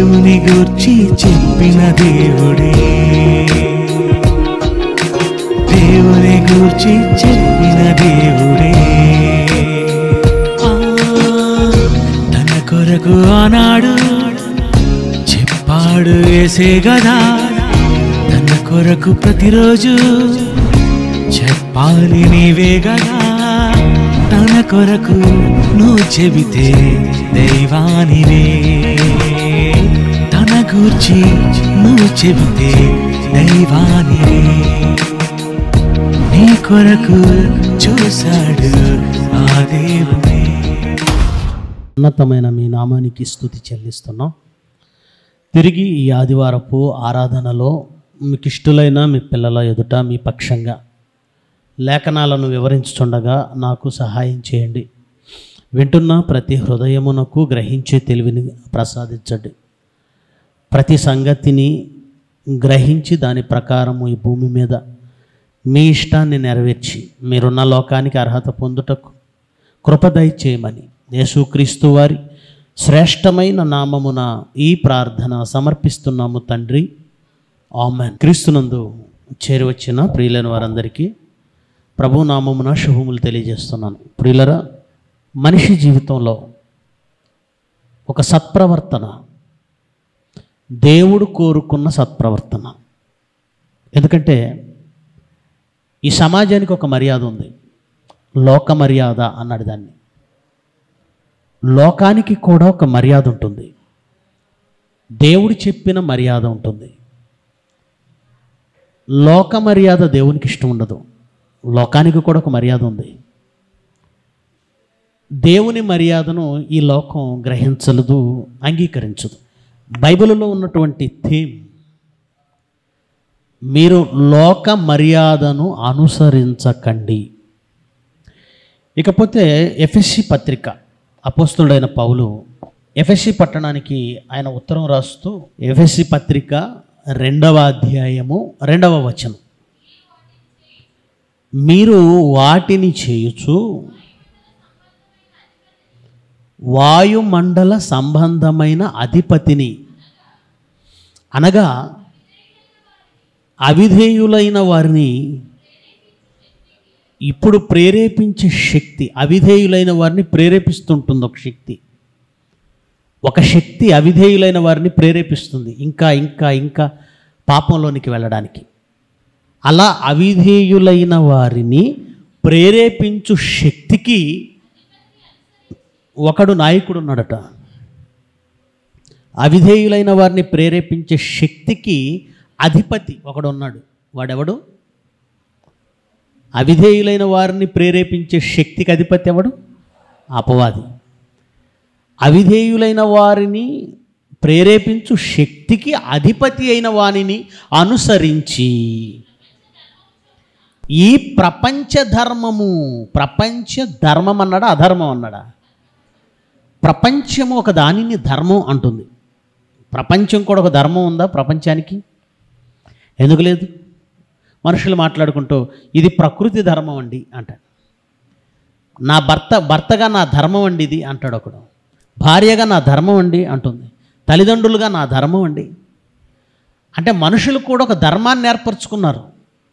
దేవుని గూర్చి చెప్పిన దేవుడే దేవుని గూర్చి చెప్పిన దేవుడే ఆ, తన కొరకు ఆనాడు చెప్పాడు వేసే గదా తన కొరకు ప్రతిరోజు చెప్పాలి నీవే గదా తన కొరకు నువ్వు చెబితే దైవానివే తన గూర్చి నువ్వు చెబితే దైవానివే నీ కొరకు చూశాడు ఆ దేవుడే ఉన్నతమైన మీ నామానికి స్థుతి చెల్లిస్తున్నాం తిరిగి ఈ ఆదివారపు ఆరాధనలో మీకు ఇష్టలైన మీ పిల్లల ఎదుట మీ పక్షంగా లేఖనాలను వివరించుచుండగా నాకు సహాయం చేయండి వింటున్న ప్రతి హృదయమునకు గ్రహించే తెలివిని ప్రసాదించండి ప్రతి సంగతిని గ్రహించి దాని ప్రకారము ఈ భూమి మీద మీ ఇష్టాన్ని నెరవేర్చి మీరున్న లోకానికి అర్హత పొందుటకు కృపదయ చేయమని యేసుక్రీస్తు వారి శ్రేష్టమైన నామమున ఈ ప్రార్థన సమర్పిస్తున్నాము తండ్రి ఆమెన్ క్రీస్తునందు చేరువచ్చిన ప్రియులైన వారందరికీ ప్రభు నామమున శుభములు తెలియజేస్తున్నాను ప్రియులరా మనిషి జీవితంలో ఒక సత్ప్రవర్తన దేవుడు కోరుకున్న సత్ప్రవర్తన ఎందుకంటే ఈ సమాజానికి ఒక మర్యాద ఉంది లోక మర్యాద అన్నాడు దాన్ని లోకానికి కూడా ఒక మర్యాద ఉంటుంది దేవుడు చెప్పిన మర్యాద ఉంటుంది లోక మర్యాద దేవునికి ఇష్టం ఉండదు లోకానికి కూడా ఒక మర్యాద ఉంది దేవుని మర్యాదను ఈ లోకం గ్రహించలేదు అంగీకరించదు బైబిల్లో ఉన్నటువంటి థీమ్ మీరు లోక మర్యాదను అనుసరించకండి ఇకపోతే ఎఫ్ఎస్సి పత్రిక అపోస్తుడైన పౌలు ఎఫ్ఎస్సి పట్టణానికి ఆయన ఉత్తరం రాస్తూ ఎఫ్ఎస్సి పత్రిక రెండవ అధ్యాయము రెండవ వచనం మీరు వాటిని చేయుచు వాయుమండల సంబంధమైన అధిపతిని అనగా అవిధేయులైన వారిని ఇప్పుడు ప్రేరేపించే శక్తి అవిధేయులైన వారిని ప్రేరేపిస్తుంటుంది ఒక శక్తి ఒక శక్తి అవిధేయులైన వారిని ప్రేరేపిస్తుంది ఇంకా ఇంకా ఇంకా పాపంలోనికి వెళ్ళడానికి అలా అవిధేయులైన వారిని ప్రేరేపించు శక్తికి ఒకడు నాయకుడు ఉన్నాడట అవిధేయులైన వారిని ప్రేరేపించే శక్తికి అధిపతి ఒకడు ఉన్నాడు వాడెవడు అవిధేయులైన వారిని ప్రేరేపించే శక్తికి అధిపతి ఎవడు అపవాది అవిధేయులైన వారిని ప్రేరేపించు శక్తికి అధిపతి అయిన వానిని అనుసరించి ఈ ప్రపంచ ధర్మము ప్రపంచ ధర్మం అన్నాడా అధర్మం అన్నాడా ప్రపంచము ఒక దానిని ధర్మం అంటుంది ప్రపంచం కూడా ఒక ధర్మం ఉందా ప్రపంచానికి ఎందుకు లేదు మనుషులు మాట్లాడుకుంటూ ఇది ప్రకృతి ధర్మం అండి అంటాడు నా భర్త భర్తగా నా ధర్మం అండి ఇది అంటాడు ఒకడు భార్యగా నా ధర్మం అండి అంటుంది తల్లిదండ్రులుగా నా ధర్మం అండి అంటే మనుషులు కూడా ఒక ధర్మాన్ని ఏర్పరచుకున్నారు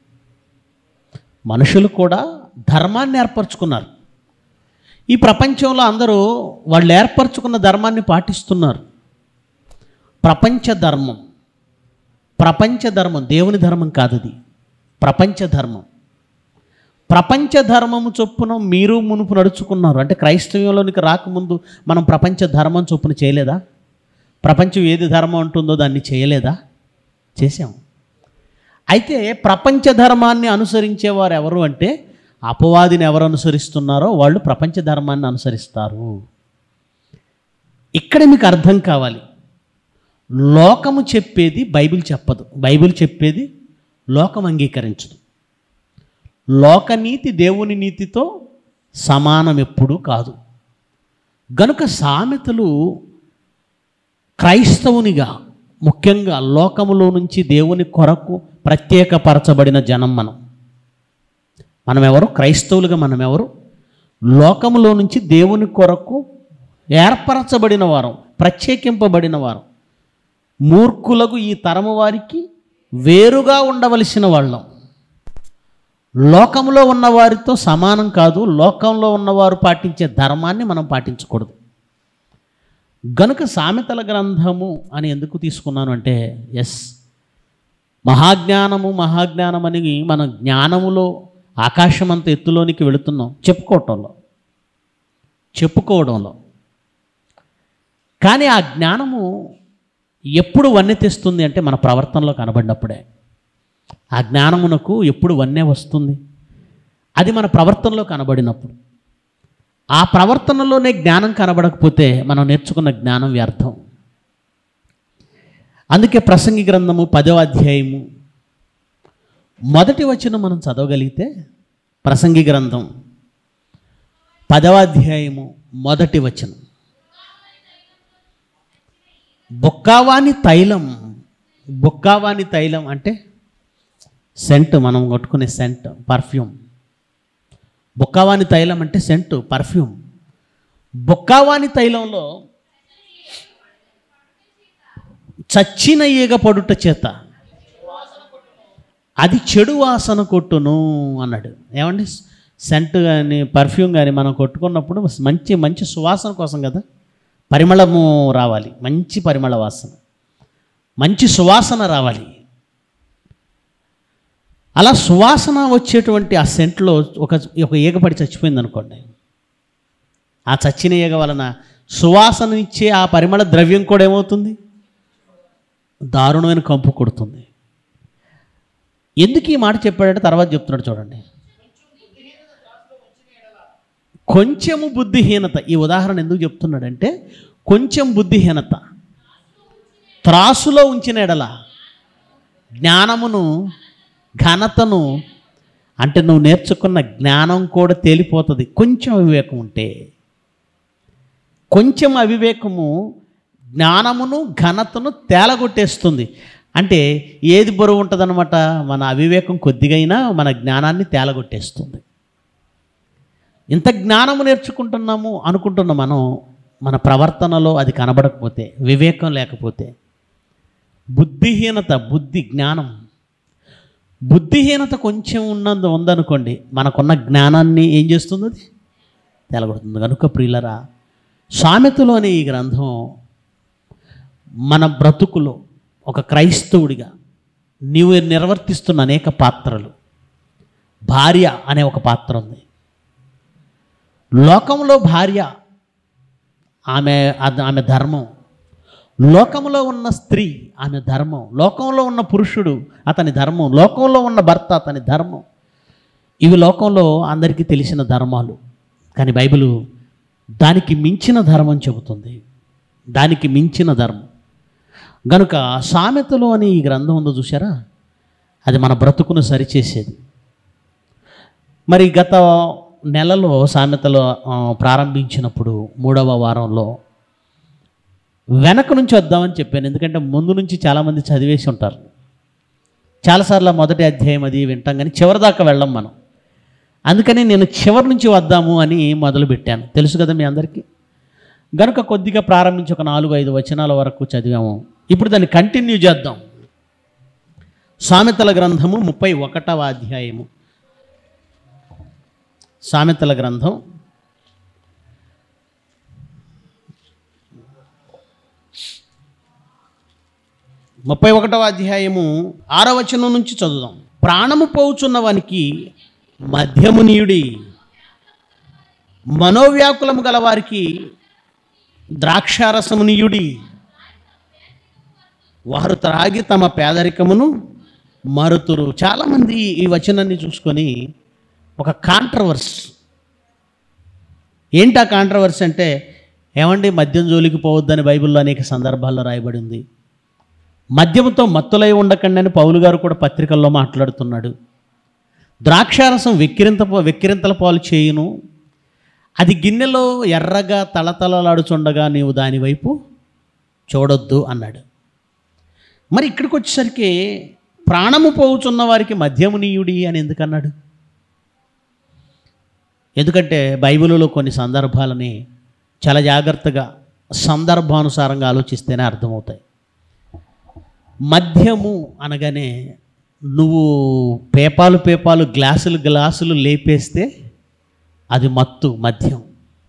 మనుషులు కూడా ధర్మాన్ని ఏర్పరచుకున్నారు ఈ ప్రపంచంలో అందరూ వాళ్ళు ఏర్పరచుకున్న ధర్మాన్ని పాటిస్తున్నారు ప్రపంచ ధర్మం ప్రపంచ ధర్మం దేవుని ధర్మం కాదు అది ప్రపంచ ధర్మం ప్రపంచ ధర్మము చొప్పున మీరు మునుపు నడుచుకున్నారు అంటే క్రైస్తవ్యంలోనికి రాకముందు మనం ప్రపంచ ధర్మం చొప్పున చేయలేదా ప్రపంచం ఏది ధర్మం ఉంటుందో దాన్ని చేయలేదా చేసాం అయితే ప్రపంచ ధర్మాన్ని అనుసరించేవారు ఎవరు అంటే అపవాదిని ఎవరు అనుసరిస్తున్నారో వాళ్ళు ప్రపంచ ధర్మాన్ని అనుసరిస్తారు ఇక్కడ మీకు అర్థం కావాలి లోకము చెప్పేది బైబిల్ చెప్పదు బైబిల్ చెప్పేది లోకం అంగీకరించదు లోకనీతి దేవుని నీతితో సమానం ఎప్పుడూ కాదు గనుక సామెతలు క్రైస్తవునిగా ముఖ్యంగా లోకములో నుంచి దేవుని కొరకు ప్రత్యేకపరచబడిన జనం మనం మనం ఎవరు క్రైస్తవులుగా మనం ఎవరు లోకములో నుంచి దేవుని కొరకు ఏర్పరచబడిన వారం ప్రత్యేకింపబడిన వారం మూర్ఖులకు ఈ తరము వారికి వేరుగా ఉండవలసిన వాళ్ళం లోకంలో ఉన్న వారితో సమానం కాదు లోకంలో ఉన్నవారు పాటించే ధర్మాన్ని మనం పాటించకూడదు గనుక సామెతల గ్రంథము అని ఎందుకు తీసుకున్నాను అంటే ఎస్ మహాజ్ఞానము మహాజ్ఞానం అని మన జ్ఞానములో ఆకాశం అంత ఎత్తులోనికి వెళుతున్నాం చెప్పుకోవటంలో చెప్పుకోవడంలో కానీ ఆ జ్ఞానము ఎప్పుడు వన్నె తెస్తుంది అంటే మన ప్రవర్తనలో కనబడినప్పుడే ఆ జ్ఞానమునకు ఎప్పుడు వన్నె వస్తుంది అది మన ప్రవర్తనలో కనబడినప్పుడు ఆ ప్రవర్తనలోనే జ్ఞానం కనబడకపోతే మనం నేర్చుకున్న జ్ఞానం వ్యర్థం అందుకే ప్రసంగి గ్రంథము పదవ అధ్యాయము మొదటి వచనం మనం చదవగలిగితే ప్రసంగి గ్రంథం పదవ అధ్యాయము మొదటి వచనం బొక్కావాని తైలం బొక్కావాని తైలం అంటే సెంట్ మనం కొట్టుకునే సెంట్ పర్ఫ్యూమ్ బొక్కావాని తైలం అంటే సెంట్ పర్ఫ్యూమ్ బొక్కావాని తైలంలో చచ్చిన ఈగ పడుట చేత అది చెడు వాసన కొట్టును అన్నాడు ఏమండి సెంట్ కానీ పర్ఫ్యూమ్ కానీ మనం కొట్టుకున్నప్పుడు మంచి మంచి సువాసన కోసం కదా పరిమళము రావాలి మంచి పరిమళ వాసన మంచి సువాసన రావాలి అలా సువాసన వచ్చేటువంటి ఆ సెంట్లో ఒక ఒక ఈగ పడి చచ్చిపోయింది అనుకోండి ఆ చచ్చిన ఈగ వలన సువాసన ఇచ్చే ఆ పరిమళ ద్రవ్యం కూడా ఏమవుతుంది దారుణమైన కంపు కొడుతుంది ఎందుకు ఈ మాట చెప్పాడంటే తర్వాత చెప్తున్నాడు చూడండి కొంచెము బుద్ధిహీనత ఈ ఉదాహరణ ఎందుకు చెప్తున్నాడంటే కొంచెం బుద్ధిహీనత త్రాసులో ఉంచిన ఎడల జ్ఞానమును ఘనతను అంటే నువ్వు నేర్చుకున్న జ్ఞానం కూడా తేలిపోతుంది కొంచెం అవివేకం ఉంటే కొంచెం అవివేకము జ్ఞానమును ఘనతను తేలగొట్టేస్తుంది అంటే ఏది బరువు ఉంటుందన్నమాట మన అవివేకం కొద్దిగైనా మన జ్ఞానాన్ని తేలగొట్టేస్తుంది ఇంత జ్ఞానము నేర్చుకుంటున్నాము అనుకుంటున్న మనం మన ప్రవర్తనలో అది కనబడకపోతే వివేకం లేకపోతే బుద్ధిహీనత బుద్ధి జ్ఞానం బుద్ధిహీనత కొంచెం ఉన్నందు ఉందనుకోండి మనకున్న జ్ఞానాన్ని ఏం చేస్తుంది అది తెలగొడుతుంది కనుక ప్రియులరా సామెతలోని ఈ గ్రంథం మన బ్రతుకులో ఒక క్రైస్తవుడిగా నీవు నిర్వర్తిస్తున్న అనేక పాత్రలు భార్య అనే ఒక పాత్ర ఉంది లోకంలో భార్య ఆమె అది ఆమె ధర్మం లోకంలో ఉన్న స్త్రీ ఆమె ధర్మం లోకంలో ఉన్న పురుషుడు అతని ధర్మం లోకంలో ఉన్న భర్త అతని ధర్మం ఇవి లోకంలో అందరికీ తెలిసిన ధర్మాలు కానీ బైబిలు దానికి మించిన ధర్మం చెబుతుంది దానికి మించిన ధర్మం గనుక సామెతలో అని ఈ గ్రంథం ఉందో చూసారా అది మన బ్రతుకును సరిచేసేది మరి గత నెలలో సామెతలో ఆ, ప్రారంభించినప్పుడు మూడవ వారంలో వెనక నుంచి వద్దామని చెప్పాను ఎందుకంటే ముందు నుంచి చాలామంది చదివేసి ఉంటారు చాలాసార్లు ఆ మొదటి అధ్యాయం అది వింటాం కానీ చివరి దాకా వెళ్ళం మనం అందుకని నేను చివరి నుంచి వద్దాము అని మొదలుపెట్టాను తెలుసు కదా మీ అందరికీ గనుక కొద్దిగా ప్రారంభించి ఒక నాలుగు ఐదు వచనాల వరకు చదివాము ఇప్పుడు దాన్ని కంటిన్యూ చేద్దాం సామెతల గ్రంథము ముప్పై ఒకటవ అధ్యాయము సామెతల గ్రంథం ముప్పై ఒకటవ అధ్యాయము ఆరో వచనం నుంచి చదువుదాం ప్రాణము పోవుచున్న వానికి మధ్యమునీయుడి మనోవ్యాకులము గల వారికి ద్రాక్షారసమునీయుడి వారు త్రాగి తమ పేదరికమును మరుతురు చాలామంది ఈ వచనాన్ని చూసుకొని ఒక కాంట్రవర్స్ ఏంటి ఆ కాంట్రవర్సీ అంటే ఏమండి మద్యం జోలికి పోవద్దని బైబిల్లో అనేక సందర్భాల్లో రాయబడి ఉంది మద్యముతో మత్తులై ఉండకండి అని పౌలు గారు కూడా పత్రికల్లో మాట్లాడుతున్నాడు ద్రాక్షారసం వెక్కిరింత వెక్కిరింతల పాలు చేయును అది గిన్నెలో ఎర్రగా తలతలలాడుచుండగా నీవు దాని వైపు చూడొద్దు అన్నాడు మరి ఇక్కడికి వచ్చేసరికి ప్రాణము పోవుచున్న వారికి మద్యమునీయుడి అని ఎందుకన్నాడు ఎందుకంటే బైబిల్లో కొన్ని సందర్భాలని చాలా జాగ్రత్తగా సందర్భానుసారంగా ఆలోచిస్తేనే అర్థమవుతాయి మద్యము అనగానే నువ్వు పేపాలు పేపాలు గ్లాసులు గ్లాసులు లేపేస్తే అది మత్తు మద్యం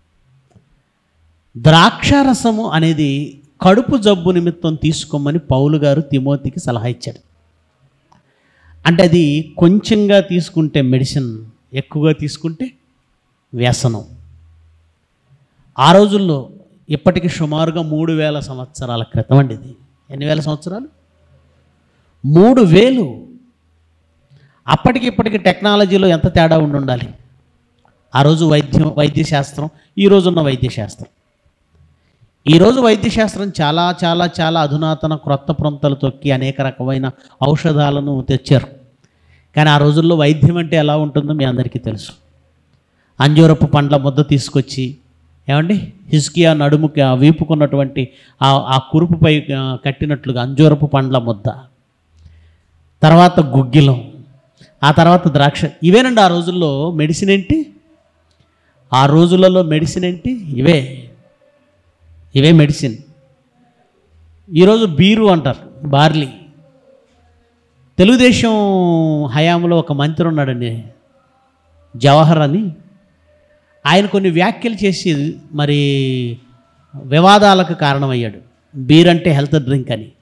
ద్రాక్షారసము అనేది కడుపు జబ్బు నిమిత్తం తీసుకోమని పౌలు గారు తిమోతికి సలహా ఇచ్చాడు అంటే అది కొంచెంగా తీసుకుంటే మెడిసిన్ ఎక్కువగా తీసుకుంటే వ్యసనం ఆ రోజుల్లో ఇప్పటికి సుమారుగా మూడు వేల సంవత్సరాల క్రితం అండి ఇది ఎన్ని వేల సంవత్సరాలు మూడు వేలు అప్పటికి ఇప్పటికి టెక్నాలజీలో ఎంత తేడా ఉండి ఉండాలి ఆ రోజు వైద్యం వైద్యశాస్త్రం ఈ రోజున్న వైద్యశాస్త్రం ఈరోజు వైద్యశాస్త్రం చాలా చాలా చాలా అధునాతన క్రొత్త ప్రాంతాలు తొక్కి అనేక రకమైన ఔషధాలను తెచ్చారు కానీ ఆ రోజుల్లో వైద్యం అంటే ఎలా ఉంటుందో మీ అందరికీ తెలుసు అంజూరపు పండ్ల ముద్ద తీసుకొచ్చి ఏమండి హిస్కియా నడుముకి ఆ వీపుకున్నటువంటి ఆ ఆ కురుపుపై ఆ, కట్టినట్లుగా అంజూరపు పండ్ల ముద్ద తర్వాత గుగ్గిలం ఆ తర్వాత ద్రాక్ష ఇవేనండి ఆ రోజుల్లో మెడిసిన్ ఏంటి ఆ రోజులలో మెడిసిన్ ఏంటి ఇవే ఇవే మెడిసిన్ ఈరోజు బీరు అంటారు బార్లీ తెలుగుదేశం హయాంలో ఒక మంత్రి ఉన్నాడండి జవహర్ అని ఆయన కొన్ని వ్యాఖ్యలు చేసి మరి వివాదాలకు కారణమయ్యాడు బీర్ అంటే హెల్త్ డ్రింక్ అని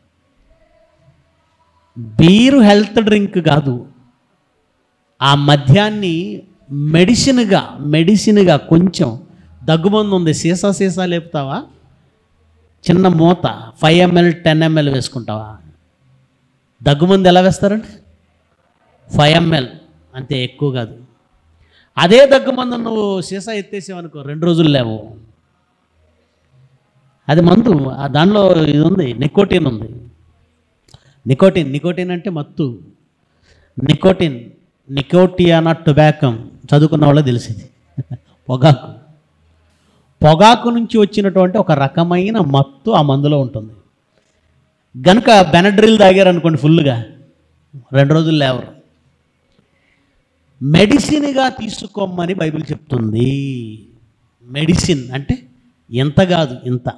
బీరు హెల్త్ డ్రింక్ కాదు ఆ మద్యాన్ని మెడిసిన్గా మెడిసిన్గా కొంచెం దగ్గుమందు ఉంది సీసా సీసా లేపుతావా చిన్న మూత ఫైవ్ ఎంఎల్ టెన్ ఎంఎల్ వేసుకుంటావా దగ్గుమంది ఎలా వేస్తారండి ఫైవ్ ఎంఎల్ అంతే ఎక్కువ కాదు అదే దగ్గుమందు నువ్వు సీసా ఎత్తేసావనుకో రెండు రోజులు లేవు అది మందు ఆ దానిలో ఇది ఉంది నికోటిన్ ఉంది నికోటిన్ నికోటిన్ అంటే మత్తు నికోటిన్ నికోటియానా టొబాకం చదువుకున్న వాళ్ళకి తెలిసింది పొగాకు పొగాకు నుంచి వచ్చినటువంటి ఒక రకమైన మత్తు ఆ మందులో ఉంటుంది గనుక బెనడ్రిల్ తాగారనుకోండి ఫుల్గా రెండు రోజులు లేవరు మెడిసిన్గా తీసుకోమని బైబిల్ చెప్తుంది మెడిసిన్ అంటే ఇంత కాదు ఇంత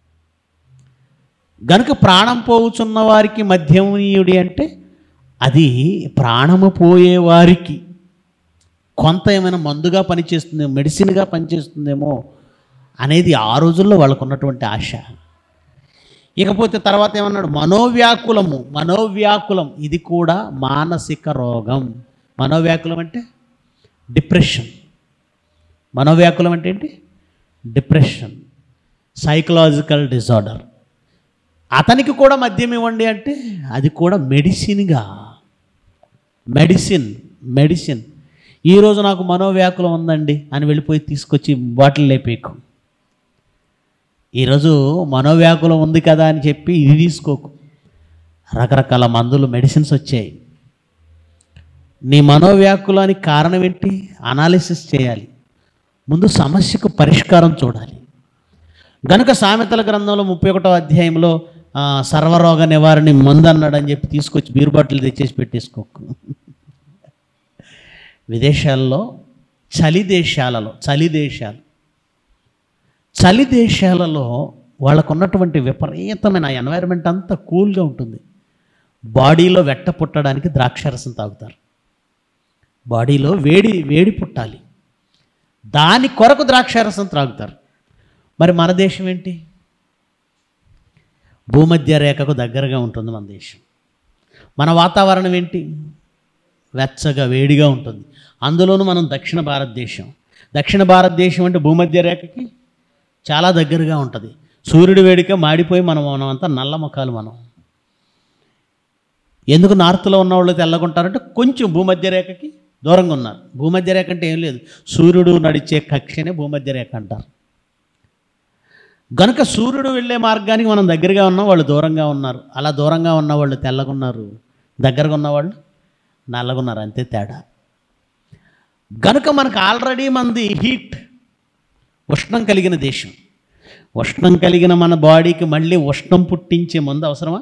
గనుక ప్రాణం పోవుచున్న వారికి మధ్యమనీయుడి అంటే అది ప్రాణము పోయే వారికి కొంత ఏమైనా మందుగా పనిచేస్తుందేమో మెడిసిన్గా పనిచేస్తుందేమో అనేది ఆ రోజుల్లో వాళ్ళకు ఉన్నటువంటి ఆశ ఇకపోతే తర్వాత ఏమన్నాడు మనోవ్యాకులము మనోవ్యాకులం ఇది కూడా మానసిక రోగం మనోవ్యాకులం అంటే డిప్రెషన్ మనోవ్యాకులం అంటే ఏంటి డిప్రెషన్ సైకలాజికల్ డిజార్డర్ అతనికి కూడా మద్యం ఇవ్వండి అంటే అది కూడా మెడిసిన్గా మెడిసిన్ మెడిసిన్ ఈరోజు నాకు మనోవ్యాకులం ఉందండి అని వెళ్ళిపోయి తీసుకొచ్చి బాటిల్ లేపేకు ఈరోజు మనోవ్యాకులం ఉంది కదా అని చెప్పి ఇది తీసుకోకు రకరకాల మందులు మెడిసిన్స్ వచ్చాయి నీ మనోవ్యాకులానికి కారణం ఏంటి అనాలిసిస్ చేయాలి ముందు సమస్యకు పరిష్కారం చూడాలి గనుక సామెతల గ్రంథంలో ముప్పై ఒకటో అధ్యాయంలో ఆ, సర్వరోగ నివారణ మందు అన్నాడని చెప్పి తీసుకొచ్చి బీరు బాటిల్ తెచ్చేసి పెట్టేసుకోకు విదేశాల్లో చలి దేశాలలో చలి దేశాలు చలి దేశాలలో వాళ్ళకు ఉన్నటువంటి విపరీతమైన ఎన్వైరన్మెంట్ అంతా కూల్గా ఉంటుంది బాడీలో వెట్ట పుట్టడానికి ద్రాక్షారసం తాగుతారు బాడీలో వేడి వేడి పుట్టాలి దాని కొరకు ద్రాక్షారసం త్రాగుతారు మరి మన దేశం ఏంటి భూమధ్య రేఖకు దగ్గరగా ఉంటుంది మన దేశం మన వాతావరణం ఏంటి వెచ్చగా వేడిగా ఉంటుంది అందులోనూ మనం దక్షిణ భారతదేశం దక్షిణ భారతదేశం అంటే భూమధ్య రేఖకి చాలా దగ్గరగా ఉంటుంది సూర్యుడి వేడిక మాడిపోయి మనం మనం అంతా నల్ల ముఖాలు మనం ఎందుకు నార్త్లో ఉన్న వాళ్ళు తెల్లగుంటారంటే కొంచెం భూమధ్య రేఖకి దూరంగా ఉన్నారు భూమధ్య రేఖ అంటే ఏం లేదు సూర్యుడు నడిచే కక్షనే భూమధ్య రేఖ అంటారు గనుక సూర్యుడు వెళ్ళే మార్గానికి మనం దగ్గరగా ఉన్నాం వాళ్ళు దూరంగా ఉన్నారు అలా దూరంగా ఉన్న వాళ్ళు తెల్లగున్నారు దగ్గరగా ఉన్నవాళ్ళు నల్లగున్నారు అంతే తేడా గనుక మనకు ఆల్రెడీ మంది హీట్ ఉష్ణం కలిగిన దేశం ఉష్ణం కలిగిన మన బాడీకి మళ్ళీ ఉష్ణం పుట్టించే మందు అవసరమా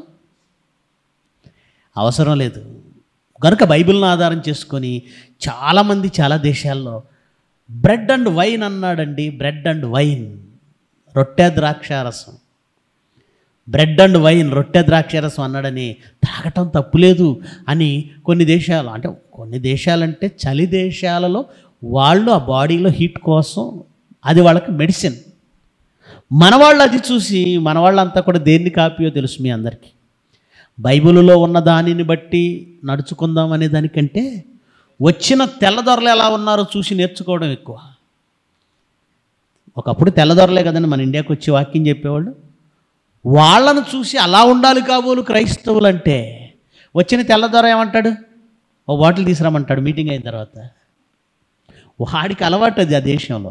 అవసరం లేదు కనుక బైబిల్ని ఆధారం చేసుకొని చాలామంది చాలా దేశాల్లో బ్రెడ్ అండ్ వైన్ అన్నాడండి బ్రెడ్ అండ్ వైన్ రొట్టె ద్రాక్షారసం బ్రెడ్ అండ్ వైన్ రొట్టె ద్రాక్షరసం అన్నాడని తాగటం తప్పులేదు అని కొన్ని దేశాలు అంటే కొన్ని దేశాలంటే చలి దేశాలలో వాళ్ళు ఆ బాడీలో హీట్ కోసం అది వాళ్ళకి మెడిసిన్ మన వాళ్ళు అది చూసి మన వాళ్ళంతా కూడా దేన్ని కాపీయో తెలుసు మీ అందరికీ బైబిల్లో ఉన్న దానిని బట్టి నడుచుకుందాం అనే దానికంటే వచ్చిన తెల్లదొరలు ఎలా ఉన్నారో చూసి నేర్చుకోవడం ఎక్కువ ఒకప్పుడు తెల్లదొరలే కదండి మన ఇండియాకి వచ్చి వాక్యం చెప్పేవాళ్ళు వాళ్ళను చూసి అలా ఉండాలి కాబోలు క్రైస్తవులు అంటే వచ్చిన తెల్లదొర ఏమంటాడు ఓ బాటిల్ తీసుకురామంటాడు మీటింగ్ అయిన తర్వాత వాడికి అలవాటు అది ఆ దేశంలో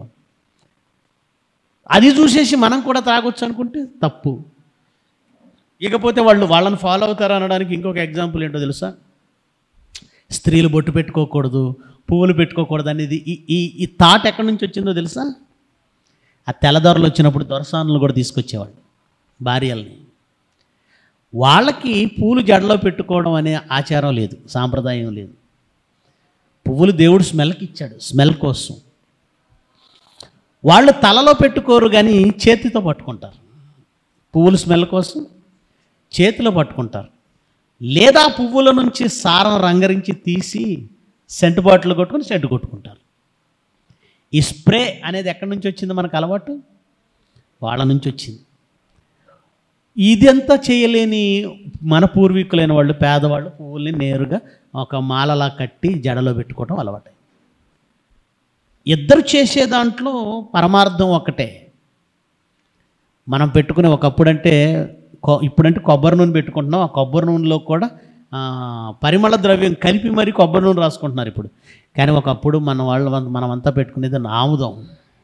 అది చూసేసి మనం కూడా తాగొచ్చు అనుకుంటే తప్పు ఇకపోతే వాళ్ళు వాళ్ళని ఫాలో అవుతారు అనడానికి ఇంకొక ఎగ్జాంపుల్ ఏంటో తెలుసా స్త్రీలు బొట్టు పెట్టుకోకూడదు పువ్వులు పెట్టుకోకూడదు అనేది ఈ ఈ ఈ థాట్ ఎక్కడి నుంచి వచ్చిందో తెలుసా ఆ తెల్లదొరలు వచ్చినప్పుడు దొరసానులు కూడా తీసుకొచ్చేవాళ్ళు భార్యల్ని వాళ్ళకి పూలు జడలో పెట్టుకోవడం అనే ఆచారం లేదు సాంప్రదాయం లేదు పువ్వులు దేవుడు స్మెల్కి ఇచ్చాడు స్మెల్ కోసం వాళ్ళు తలలో పెట్టుకోరు కానీ చేతితో పట్టుకుంటారు పువ్వులు స్మెల్ కోసం చేతిలో పట్టుకుంటారు లేదా పువ్వుల నుంచి సారం రంగరించి తీసి సెంటు బాటిల్ కొట్టుకొని సెంటు కొట్టుకుంటారు ఈ స్ప్రే అనేది ఎక్కడి నుంచి వచ్చింది మనకు అలవాటు వాళ్ళ నుంచి వచ్చింది ఇదంతా చేయలేని మన పూర్వీకులైన వాళ్ళు పేదవాళ్ళు పువ్వుల్ని నేరుగా ఒక మాలలా కట్టి జడలో పెట్టుకోవడం అలవాటు ఇద్దరు చేసే దాంట్లో పరమార్థం ఒకటే మనం పెట్టుకునే ఒకప్పుడంటే కొ ఇప్పుడంటే కొబ్బరి నూనె పెట్టుకుంటున్నాం ఆ కొబ్బరి నూనెలో కూడా ఆ, పరిమళ ద్రవ్యం కలిపి మరి కొబ్బరి నూనె రాసుకుంటున్నారు ఇప్పుడు కానీ ఒకప్పుడు మన వాళ్ళు మనమంతా పెట్టుకునేది ఆముదం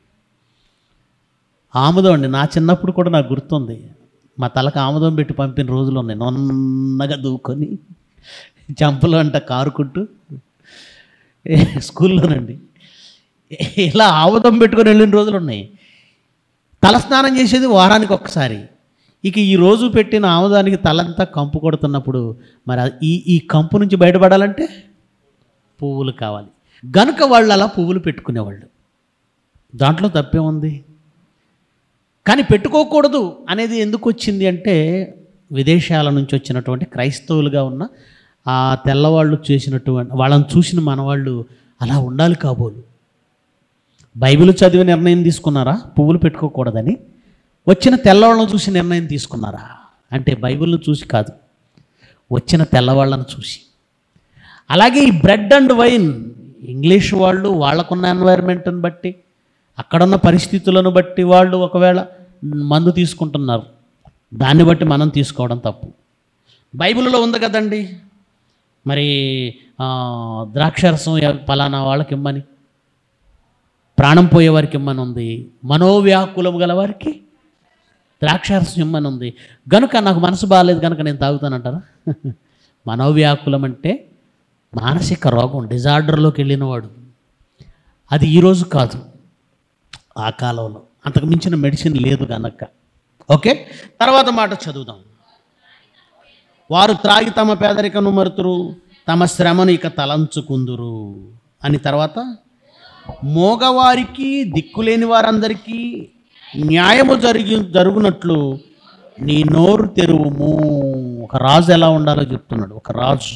ఆముదం అండి నా చిన్నప్పుడు కూడా నాకు గుర్తుంది మా తలకు ఆముదం పెట్టి పంపిన రోజులు ఉన్నాయి నొన్నగా దూకొని చంపలు అంట కారుకుంటూ స్కూల్లోనండి ఇలా ఆముదం పెట్టుకొని వెళ్ళిన రోజులు ఉన్నాయి తలస్నానం చేసేది వారానికి ఒక్కసారి ఇక ఈ రోజు పెట్టిన ఆముదానికి తలంతా కంపు కొడుతున్నప్పుడు మరి ఆ- ఈ ఈ కంపు నుంచి బయటపడాలంటే పువ్వులు కావాలి గనుక వాళ్ళు అలా పువ్వులు పెట్టుకునేవాళ్ళు దాంట్లో తప్పే ఉంది కానీ పెట్టుకోకూడదు అనేది ఎందుకు వచ్చింది అంటే విదేశాల నుంచి వచ్చినటువంటి క్రైస్తవులుగా ఉన్న ఆ తెల్లవాళ్ళు చేసినటువంటి వాళ్ళని చూసిన మనవాళ్ళు అలా ఉండాలి కాబోలు బైబిల్ చదివి నిర్ణయం తీసుకున్నారా పువ్వులు పెట్టుకోకూడదని వచ్చిన తెల్లవాళ్ళను చూసి నిర్ణయం తీసుకున్నారా అంటే బైబిల్ను చూసి కాదు వచ్చిన తెల్లవాళ్ళను చూసి అలాగే ఈ బ్రెడ్ అండ్ వైన్ ఇంగ్లీష్ వాళ్ళు వాళ్ళకున్న ఎన్వైర్మెంట్ని బట్టి అక్కడున్న పరిస్థితులను బట్టి వాళ్ళు ఒకవేళ మందు తీసుకుంటున్నారు దాన్ని బట్టి మనం తీసుకోవడం తప్పు బైబిల్లో ఉంది కదండి మరి ఆ, ద్రాక్షరసం ఎవ- పలానా వాళ్ళకి ఇమ్మని ప్రాణం పోయే వారికి ఇమ్మని ఉంది మనోవ్యాకులం గల వారికి ద్రాక్షారసం ఇమ్మని ఉంది గనుక నాకు మనసు బాగాలేదు కనుక నేను తాగుతానంటారా మనోవ్యాకులం అంటే మానసిక రోగం డిజార్డర్లోకి వెళ్ళినవాడు అది ఈరోజు కాదు ఆ కాలంలో అంతకు మించిన మెడిసిన్ లేదు కనుక ఓకే తర్వాత మాట చదువుదాం వారు త్రాగి తమ పేదరికను మరుతురు తమ శ్రమను ఇక తలంచుకుందురు అని తర్వాత మోగవారికి దిక్కులేని వారందరికీ న్యాయము జరిగి జరుగునట్లు నీ నోరు తెరువుము ఒక రాజు ఎలా ఉండాలో చెప్తున్నాడు ఒక రాజు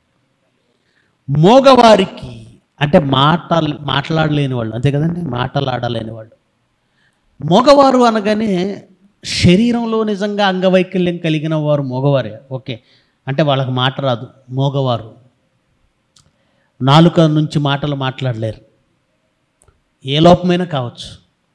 మోగవారికి అంటే మాట మాట్లాడలేని వాళ్ళు అంతే కదండి మాటలాడలేని వాళ్ళు మగవారు అనగానే శరీరంలో నిజంగా అంగవైకల్యం కలిగిన వారు మగవారే ఓకే అంటే వాళ్ళకి మాట రాదు మోగవారు నాలుక నుంచి మాటలు మాట్లాడలేరు ఏ లోపమైనా కావచ్చు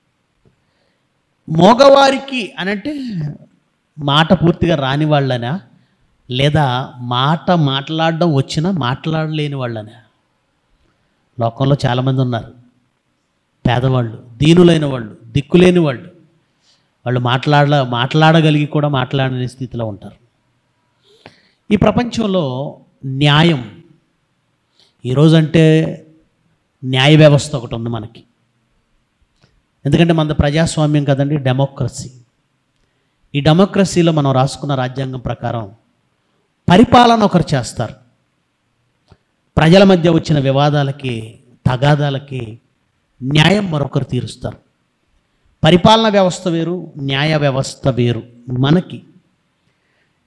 మోగవారికి అనంటే మాట పూర్తిగా రాని వాళ్ళనా లేదా మాట మాట్లాడడం వచ్చినా మాట్లాడలేని వాళ్ళనా లోకంలో చాలామంది ఉన్నారు పేదవాళ్ళు దీనులైన వాళ్ళు దిక్కులేని వాళ్ళు వాళ్ళు మాట్లాడ మాట్లాడగలిగి కూడా మాట్లాడని స్థితిలో ఉంటారు ఈ ప్రపంచంలో న్యాయం ఈరోజంటే న్యాయ వ్యవస్థ ఒకటి ఉంది మనకి ఎందుకంటే మన ప్రజాస్వామ్యం కదండి డెమోక్రసీ ఈ డెమోక్రసీలో మనం రాసుకున్న రాజ్యాంగం ప్రకారం పరిపాలన ఒకరు చేస్తారు ప్రజల మధ్య వచ్చిన వివాదాలకి తగాదాలకి న్యాయం మరొకరు తీరుస్తారు పరిపాలన వ్యవస్థ వేరు న్యాయ వ్యవస్థ వేరు మనకి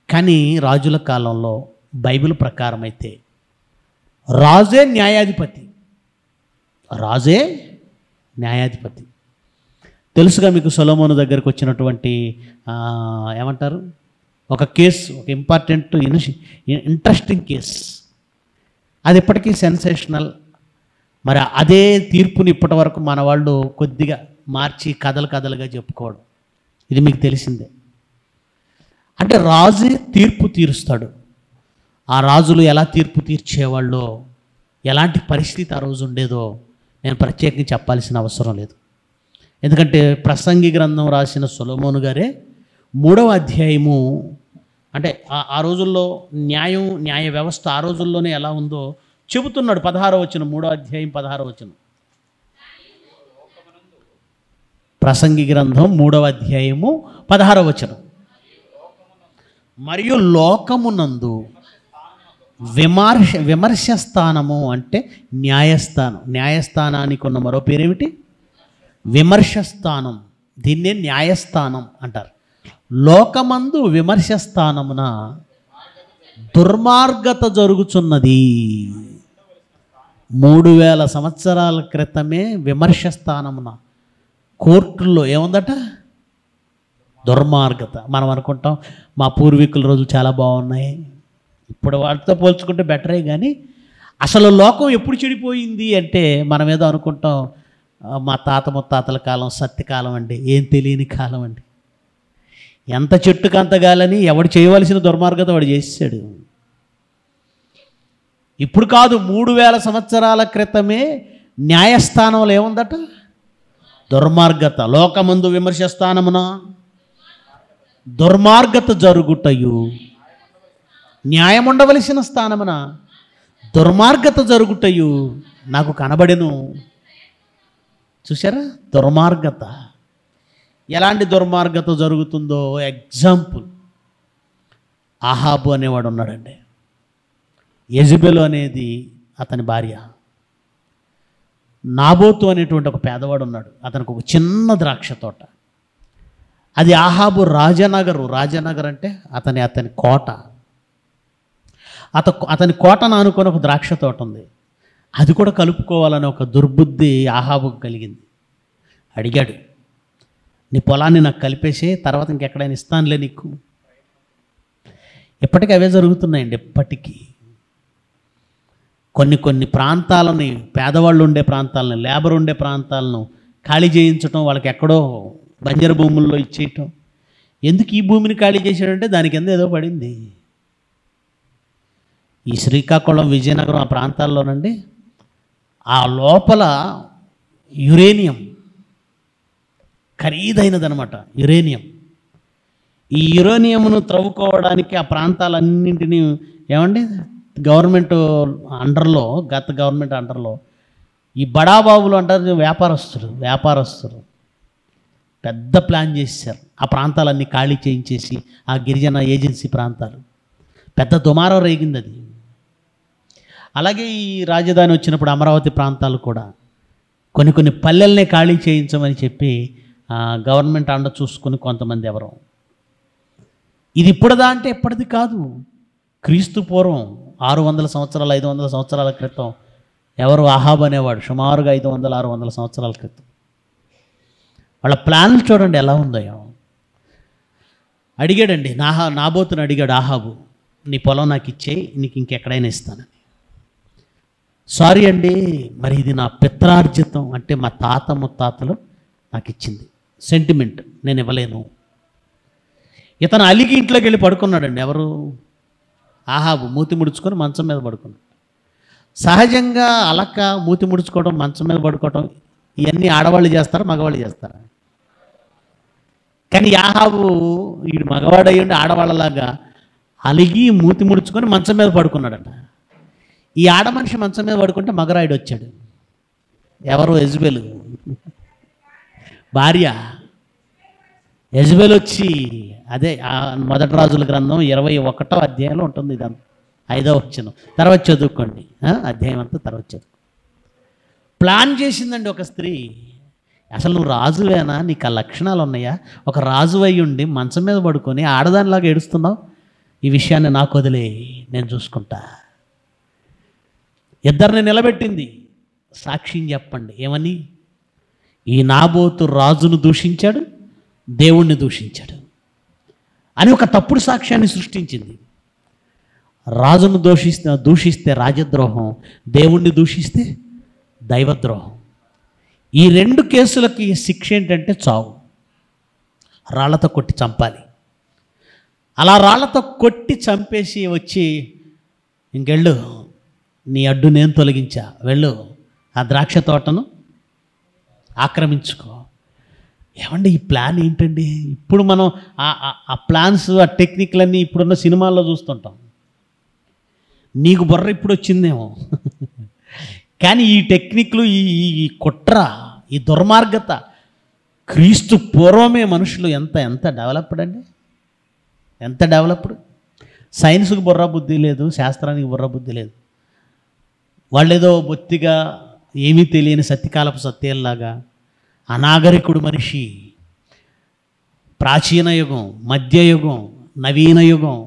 కానీ రాజుల కాలంలో బైబిల్ ప్రకారం అయితే రాజే న్యాయాధిపతి రాజే న్యాయాధిపతి తెలుసుగా మీకు సొలమోను దగ్గరకు వచ్చినటువంటి ఆ, ఏమంటారు ఒక కేసు ఒక ఇంపార్టెంట్ ఇంట్రెస్టింగ్ కేస్ అది ఇప్పటికీ సెన్సేషనల్ మరి అదే తీర్పుని ఇప్పటి వరకు మన వాళ్ళు కొద్దిగా మార్చి కథలు కథలుగా చెప్పుకోవడం ఇది మీకు తెలిసిందే అంటే రాజు తీర్పు తీరుస్తాడు ఆ రాజులు ఎలా తీర్పు తీర్చేవాళ్ళో ఎలాంటి పరిస్థితి ఆ రోజు ఉండేదో నేను ప్రత్యేకంగా చెప్పాల్సిన అవసరం లేదు ఎందుకంటే ప్రసంగి గ్రంథం రాసిన సొలమోను గారే మూడవ అధ్యాయము అంటే ఆ- ఆ రోజుల్లో న్యాయం న్యాయ వ్యవస్థ ఆ రోజుల్లోనే ఎలా ఉందో చెబుతున్నాడు పదహారో వచ్చిన మూడో అధ్యాయం పదహారో వచ్చిన ప్రసంగి గ్రంథం మూడవ అధ్యాయము పదహారో వచనం మరియు లోకమునందు విమర్శ విమర్శ స్థానము అంటే న్యాయస్థానం న్యాయస్థానానికి ఉన్న మరో పేరేమిటి విమర్శ స్థానం దీన్నే న్యాయస్థానం అంటారు లోకమందు విమర్శ స్థానమున దుర్మార్గత జరుగుచున్నది మూడు వేల సంవత్సరాల క్రితమే విమర్శ స్థానమున కోర్టుల్లో ఏముందట దుర్మార్గత మనం అనుకుంటాం మా పూర్వీకుల రోజులు చాలా బాగున్నాయి ఇప్పుడు వాటితో పోల్చుకుంటే బెటరే కానీ అసలు లోకం ఎప్పుడు చెడిపోయింది అంటే మనం ఏదో అనుకుంటాం "ఆ, మా తాత ముత్తాతల కాలం సత్యకాలం అండి ఏం తెలియని కాలం అండి ఎంత చెట్టుకు అంత గాలని ఎవడు చేయవలసిన దుర్మార్గత వాడు చేసాడు ఇప్పుడు కాదు మూడు వేల సంవత్సరాల క్రితమే న్యాయస్థానంలో ఏముందట దుర్మార్గత లోకమందు విమర్శ స్థానమున దుర్మార్గత జరుగుటయు న్యాయం ఉండవలసిన స్థానమున దుర్మార్గత జరుగుటయు నాకు కనబడెను చూసారా దుర్మార్గత ఎలాంటి దుర్మార్గత జరుగుతుందో ఎగ్జాంపుల్ ఆహాబు అనేవాడు ఉన్నాడండి యజబెలు అనేది అతని భార్య నాబోతు అనేటువంటి ఒక పేదవాడు ఉన్నాడు అతనికి ఒక చిన్న ద్రాక్ష తోట అది ఆహాబు రాజనగరు రాజనగర్ అంటే అతని అతని కోట అత అతని కోటను ఆనుకొని ఒక ద్రాక్ష తోట ఉంది అది కూడా కలుపుకోవాలనే ఒక దుర్బుద్ధి ఆహాబుకు కలిగింది అడిగాడు నీ పొలాన్ని నాకు కలిపేసి తర్వాత ఇంకెక్కడైనా ఇస్తానులే నీకు ఇప్పటికీ అవే జరుగుతున్నాయండి ఎప్పటికీ కొన్ని కొన్ని ప్రాంతాలని పేదవాళ్ళు ఉండే ప్రాంతాలను లేబర్ ఉండే ప్రాంతాలను ఖాళీ చేయించడం వాళ్ళకి ఎక్కడో బంజర భూముల్లో ఇచ్చేయటం ఎందుకు ఈ భూమిని ఖాళీ చేశాడంటే దాని కింద ఏదో పడింది ఈ శ్రీకాకుళం విజయనగరం ఆ ప్రాంతాల్లోనండి ఆ లోపల యురేనియం ఖరీదైనదనమాట యురేనియం ఈ యురేనియంను త్రవ్వుకోవడానికి ఆ ప్రాంతాలన్నింటినీ ఏమండి గవర్నమెంట్ అండర్లో గత గవర్నమెంట్ అండర్లో ఈ బడాబాబులు అంటారు వ్యాపారస్తులు వ్యాపారస్తులు పెద్ద ప్లాన్ చేశారు ఆ ప్రాంతాలన్నీ ఖాళీ చేయించేసి ఆ గిరిజన ఏజెన్సీ ప్రాంతాలు పెద్ద దుమారం రేగింది అది అలాగే ఈ రాజధాని వచ్చినప్పుడు అమరావతి ప్రాంతాలు కూడా కొన్ని కొన్ని పల్లెల్నే ఖాళీ చేయించమని చెప్పి ఆ, గవర్నమెంట్ అండ చూసుకుని కొంతమంది ఎవరు ఇది ఇప్పుడుదా అంటే ఎప్పటిది కాదు క్రీస్తు పూర్వం ఆరు వందల సంవత్సరాలు ఐదు వందల సంవత్సరాల క్రితం ఎవరు అహాబ్ అనేవాడు సుమారుగా ఐదు వందల ఆరు వందల సంవత్సరాల క్రితం వాళ్ళ ప్లాన్లు చూడండి ఎలా ఉందో అడిగాడండి నాహా నాబోతుని అడిగాడు ఆహాబు నీ పొలం నాకు ఇచ్చేయి నీకు ఇంకెక్కడైనా ఇస్తానని సారీ అండి మరి ఇది నా పిత్రార్జితం అంటే మా తాత ముత్తాతలు నాకు ఇచ్చింది సెంటిమెంట్ నేను ఇవ్వలేను ఇతను అలిగి ఇంట్లోకి వెళ్ళి పడుకున్నాడండి ఎవరు ఆహాబు మూతి ముడుచుకొని మంచం మీద పడుకున్నాడు సహజంగా అలక మూతి ముడుచుకోవడం మంచం మీద పడుకోవడం ఇవన్నీ ఆడవాళ్ళు చేస్తారా మగవాళ్ళు చేస్తారా కానీ యాహాబు వీడు మగవాడయ్యండి ఆడవాళ్ళలాగా అలిగి మూతి ముడుచుకొని మంచం మీద పడుకున్నాడట ఈ ఆడ మనిషి మంచం మీద పడుకుంటే మగరాయుడు వచ్చాడు ఎవరు యజ్బెలు భార్య యజ్బెల్ వచ్చి అదే ఆ మొదటి రాజుల గ్రంథం ఇరవై ఒకటో అధ్యాయంలో ఉంటుంది ఇదంతా ఐదో వచ్చిన తర్వాత చదువుకోండి ఆ, అధ్యాయం అంతా తర్వాత చదువు ప్లాన్ చేసిందండి ఒక స్త్రీ అసలు నువ్వు రాజువేనా నీకు ఆ లక్షణాలు ఉన్నాయా ఒక రాజు అయి ఉండి మంచం మీద పడుకొని ఆడదానిలాగా ఏడుస్తున్నావు ఈ విషయాన్ని నాకు వదిలే నేను చూసుకుంటా ఇద్దరిని నిలబెట్టింది సాక్ష్యం చెప్పండి ఏమని ఈ నాబోతు రాజును దూషించాడు దేవుణ్ణి దూషించాడు అని ఒక తప్పుడు సాక్ష్యాన్ని సృష్టించింది రాజును దూషిస్తే దూషిస్తే రాజద్రోహం దేవుణ్ణి దూషిస్తే దైవద్రోహం ఈ రెండు కేసులకి శిక్ష ఏంటంటే చావు రాళ్లతో కొట్టి చంపాలి అలా రాళ్లతో కొట్టి చంపేసి వచ్చి ఇంకెళ్ళు నీ అడ్డు నేను తొలగించా వెళ్ళు ఆ ద్రాక్ష తోటను ఆక్రమించుకో ఏమండి ఈ ప్లాన్ ఏంటండి ఇప్పుడు మనం ఆ- ఆ- ఆ ప్లాన్స్ ఆ టెక్నిక్లన్నీ ఇప్పుడున్న సినిమాల్లో చూస్తుంటాం నీకు బుర్ర ఇప్పుడు వచ్చిందేమో కానీ ఈ టెక్నిక్లు ఈ ఈ- ఈ కుట్ర ఈ దుర్మార్గత క్రీస్తు పూర్వమే మనుషులు ఎంత ఎంత డెవలప్డ్ అండి ఎంత డెవలప్డ్ సైన్స్కి బుర్ర బుద్ధి లేదు శాస్త్రానికి బుర్ర బుద్ధి లేదు వాళ్ళేదో బొత్తిగా ఏమీ తెలియని సత్యకాలపు సత్యాల్లాగా అనాగరికుడు మనిషి ప్రాచీన యుగం మధ్యయుగం నవీన యుగం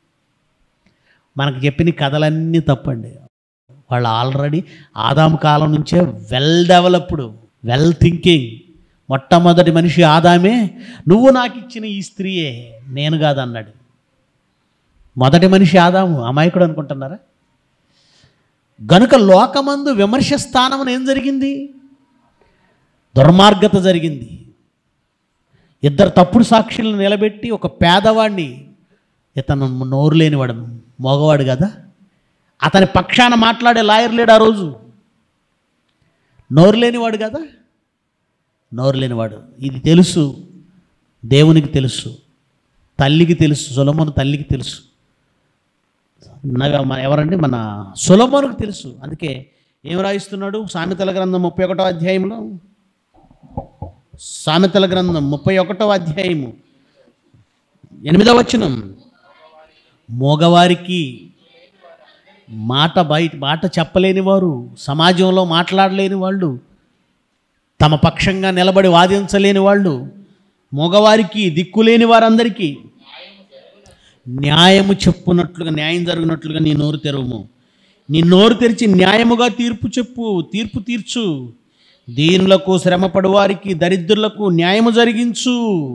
మనకు చెప్పిన కథలన్నీ తప్పండి వాళ్ళు ఆల్రెడీ ఆదాము కాలం నుంచే వెల్ డెవలప్డ్ వెల్ థింకింగ్ మొట్టమొదటి మనిషి ఆదామే నువ్వు నాకు ఇచ్చిన ఈ స్త్రీయే నేను కాదన్నాడు మొదటి మనిషి ఆదాము అమాయకుడు అనుకుంటున్నారా గనుక లోకమందు విమర్శ స్థానమున ఏం జరిగింది దుర్మార్గత జరిగింది ఇద్దరు తప్పుడు సాక్షులను నిలబెట్టి ఒక పేదవాడిని ఇతను నోరు లేనివాడు మగవాడు కదా అతని పక్షాన మాట్లాడే లాయర్ లేడు ఆ రోజు నోరు లేనివాడు కదా నోరు లేనివాడు ఇది తెలుసు దేవునికి తెలుసు తల్లికి తెలుసు సొలమోను తల్లికి తెలుసు నగ- మన ఎవరండి మన సొలమోనుకు తెలుసు అందుకే ఏం రాయిస్తున్నాడు సామెతల గ్రంథం ముప్పై ఒకటో అధ్యాయంలో సామెతల గ్రంథం ముప్పై ఒకటో అధ్యాయము ఎనిమిదవ వచనం మోగవారికి మాట బయట మాట చెప్పలేని వారు సమాజంలో మాట్లాడలేని వాళ్ళు తమ పక్షంగా నిలబడి వాదించలేని వాళ్ళు మగవారికి దిక్కులేని వారందరికీ న్యాయము చెప్పునట్లుగా న్యాయం జరిగినట్లుగా నీ నోరు తెరవము నీ నోరు తెరిచి న్యాయముగా తీర్పు చెప్పు తీర్పు తీర్చు దీనులకు శ్రమపడు వారికి దరిద్రులకు న్యాయము జరిగించు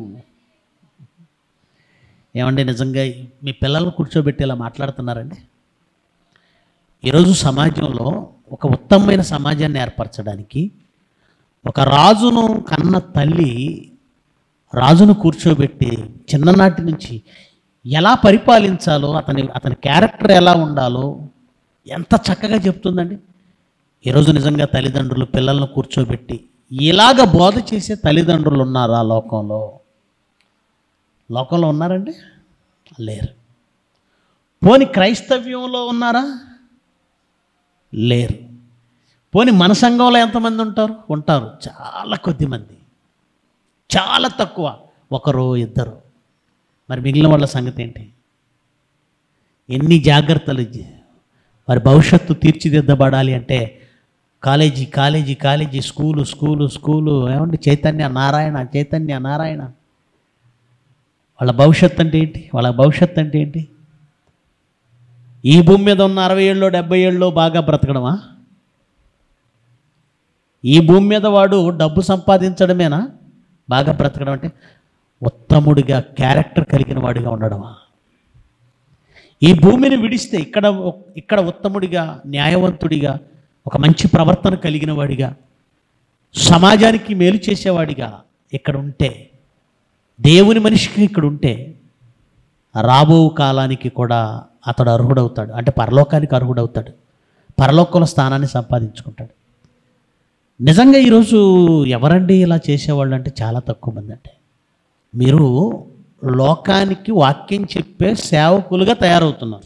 ఏమండి నిజంగా మీ పిల్లలను కూర్చోబెట్టి ఇలా మాట్లాడుతున్నారండి ఈరోజు సమాజంలో ఒక ఉత్తమమైన సమాజాన్ని ఏర్పరచడానికి ఒక రాజును కన్న తల్లి రాజును కూర్చోబెట్టి చిన్ననాటి నుంచి ఎలా పరిపాలించాలో అతని అతని క్యారెక్టర్ ఎలా ఉండాలో ఎంత చక్కగా చెప్తుందండి ఈరోజు నిజంగా తల్లిదండ్రులు పిల్లలను కూర్చోబెట్టి ఇలాగ బోధ చేసే తల్లిదండ్రులు ఉన్నారు ఆ లోకంలో లోకంలో ఉన్నారండి లేరు పోని క్రైస్తవ్యంలో ఉన్నారా లేరు పోని మన సంఘంలో ఎంతమంది ఉంటారు ఉంటారు చాలా కొద్ది మంది చాలా తక్కువ ఒకరు ఇద్దరు మరి మిగిలిన వాళ్ళ సంగతి ఏంటి ఎన్ని జాగ్రత్తలు ఇచ్చి వారి భవిష్యత్తు తీర్చిదిద్దబడాలి అంటే college college college school school school ఏమండి చైతన్య నారాయణ చైతన్య నారాయణ వాళ్ళ భవిష్యత్తు అంటే ఏంటి వాళ్ళ భవిష్యత్తు అంటే ఏంటి ఈ భూమి మీద ఉన్న అరవై ఏళ్ళు డెబ్బై ఏళ్ళు బాగా బ్రతకడమా ఈ భూమి మీద వాడు డబ్బు సంపాదించడమేనా బాగా బ్రతకడం అంటే ఉత్తముడిగా క్యారెక్టర్ కలిగిన వాడిగా ఉండడమా ఈ భూమిని విడిస్తే ఇక్కడ ఇక్కడ ఉత్తముడిగా న్యాయవంతుడిగా ఒక మంచి ప్రవర్తన కలిగిన వాడిగా సమాజానికి మేలు చేసేవాడిగా ఇక్కడ ఉంటే దేవుని మనిషికి ఇక్కడ ఉంటే రాబో కాలానికి కూడా అతడు అర్హుడవుతాడు అంటే పరలోకానికి అర్హుడవుతాడు పరలోకంలో స్థానాన్ని సంపాదించుకుంటాడు నిజంగా ఈరోజు ఎవరండి ఇలా చేసేవాళ్ళు అంటే చాలా తక్కువ మంది అంటే మీరు లోకానికి వాక్యం చెప్పే సేవకులుగా తయారవుతున్నారు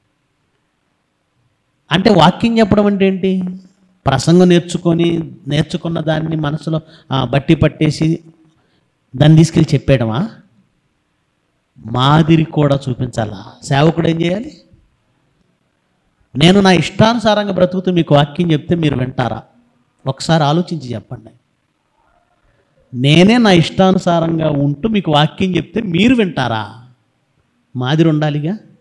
అంటే వాక్యం చెప్పడం అంటే ఏంటి ప్రసంగం నేర్చుకొని నేర్చుకున్న దాన్ని మనసులో ఆ, బట్టి పట్టేసి దాన్ని తీసుకెళ్ళి చెప్పేయడమా మాదిరి కూడా చూపించాలా సేవకుడు ఏం చేయాలి నేను నా ఇష్టానుసారంగా బ్రతుకుతూ మీకు వాక్యం చెప్తే మీరు వింటారా ఒకసారి ఆలోచించి చెప్పండి నేనే నా ఇష్టానుసారంగా ఉంటూ మీకు వాక్యం చెప్తే మీరు వింటారా మాదిరి ఉండాలిగా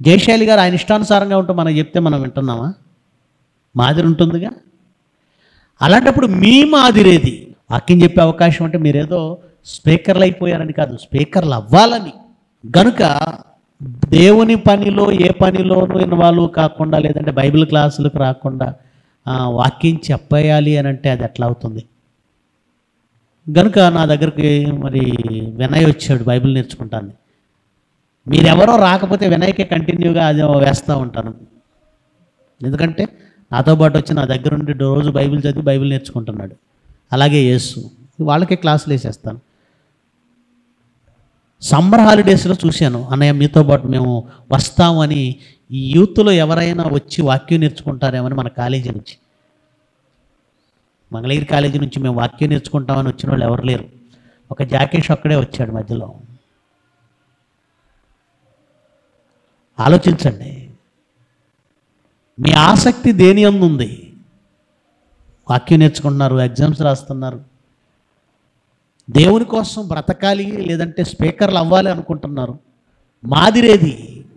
జయశాలి గారు ఆయన ఇష్టానుసారంగా ఉంటే మనం చెప్తే మనం వింటున్నామా మాదిరి ఉంటుందిగా అలాంటప్పుడు మీ మాదిరేది వాక్యం చెప్పే అవకాశం అంటే మీరేదో స్పీకర్లు అయిపోయారని కాదు స్పీకర్లు అవ్వాలని గనుక దేవుని పనిలో ఏ పనిలోనూ ఇన్వాల్వ్ కాకుండా లేదంటే బైబిల్ క్లాసులకు రాకుండా ఆ, వాక్యం చెప్పేయాలి అని అంటే అది ఎట్లా అవుతుంది గనుక నా దగ్గరికి మరి వినయ్ వచ్చాడు బైబిల్ నేర్చుకుంటాను మీరెవరో రాకపోతే వినయ్కే కంటిన్యూగా అది వేస్తూ ఉంటాను ఎందుకంటే నాతో పాటు వచ్చి నా దగ్గర ఉండి రోజు బైబిల్ చదివి బైబిల్ నేర్చుకుంటున్నాడు అలాగే యేసు వాళ్ళకే క్లాసులు వేసేస్తాను సమ్మర్ హాలిడేస్లో చూశాను అన్నయ్య మీతో పాటు మేము వస్తామని ఈ యూత్లో ఎవరైనా వచ్చి వాక్యం నేర్చుకుంటారేమని మన కాలేజీ నుంచి మంగళగిరి కాలేజీ నుంచి మేము వాక్యం నేర్చుకుంటామని వచ్చిన వాళ్ళు ఎవరు లేరు ఒక జాకేష్ ఒక్కడే వచ్చాడు మధ్యలో ఆలోచించండి మీ ఆసక్తి దేని అందు ఉంది వాక్యం నేర్చుకుంటున్నారు ఎగ్జామ్స్ రాస్తున్నారు దేవుని కోసం బ్రతకాలి లేదంటే స్పీకర్లు అవ్వాలి అనుకుంటున్నారు మాదిరేది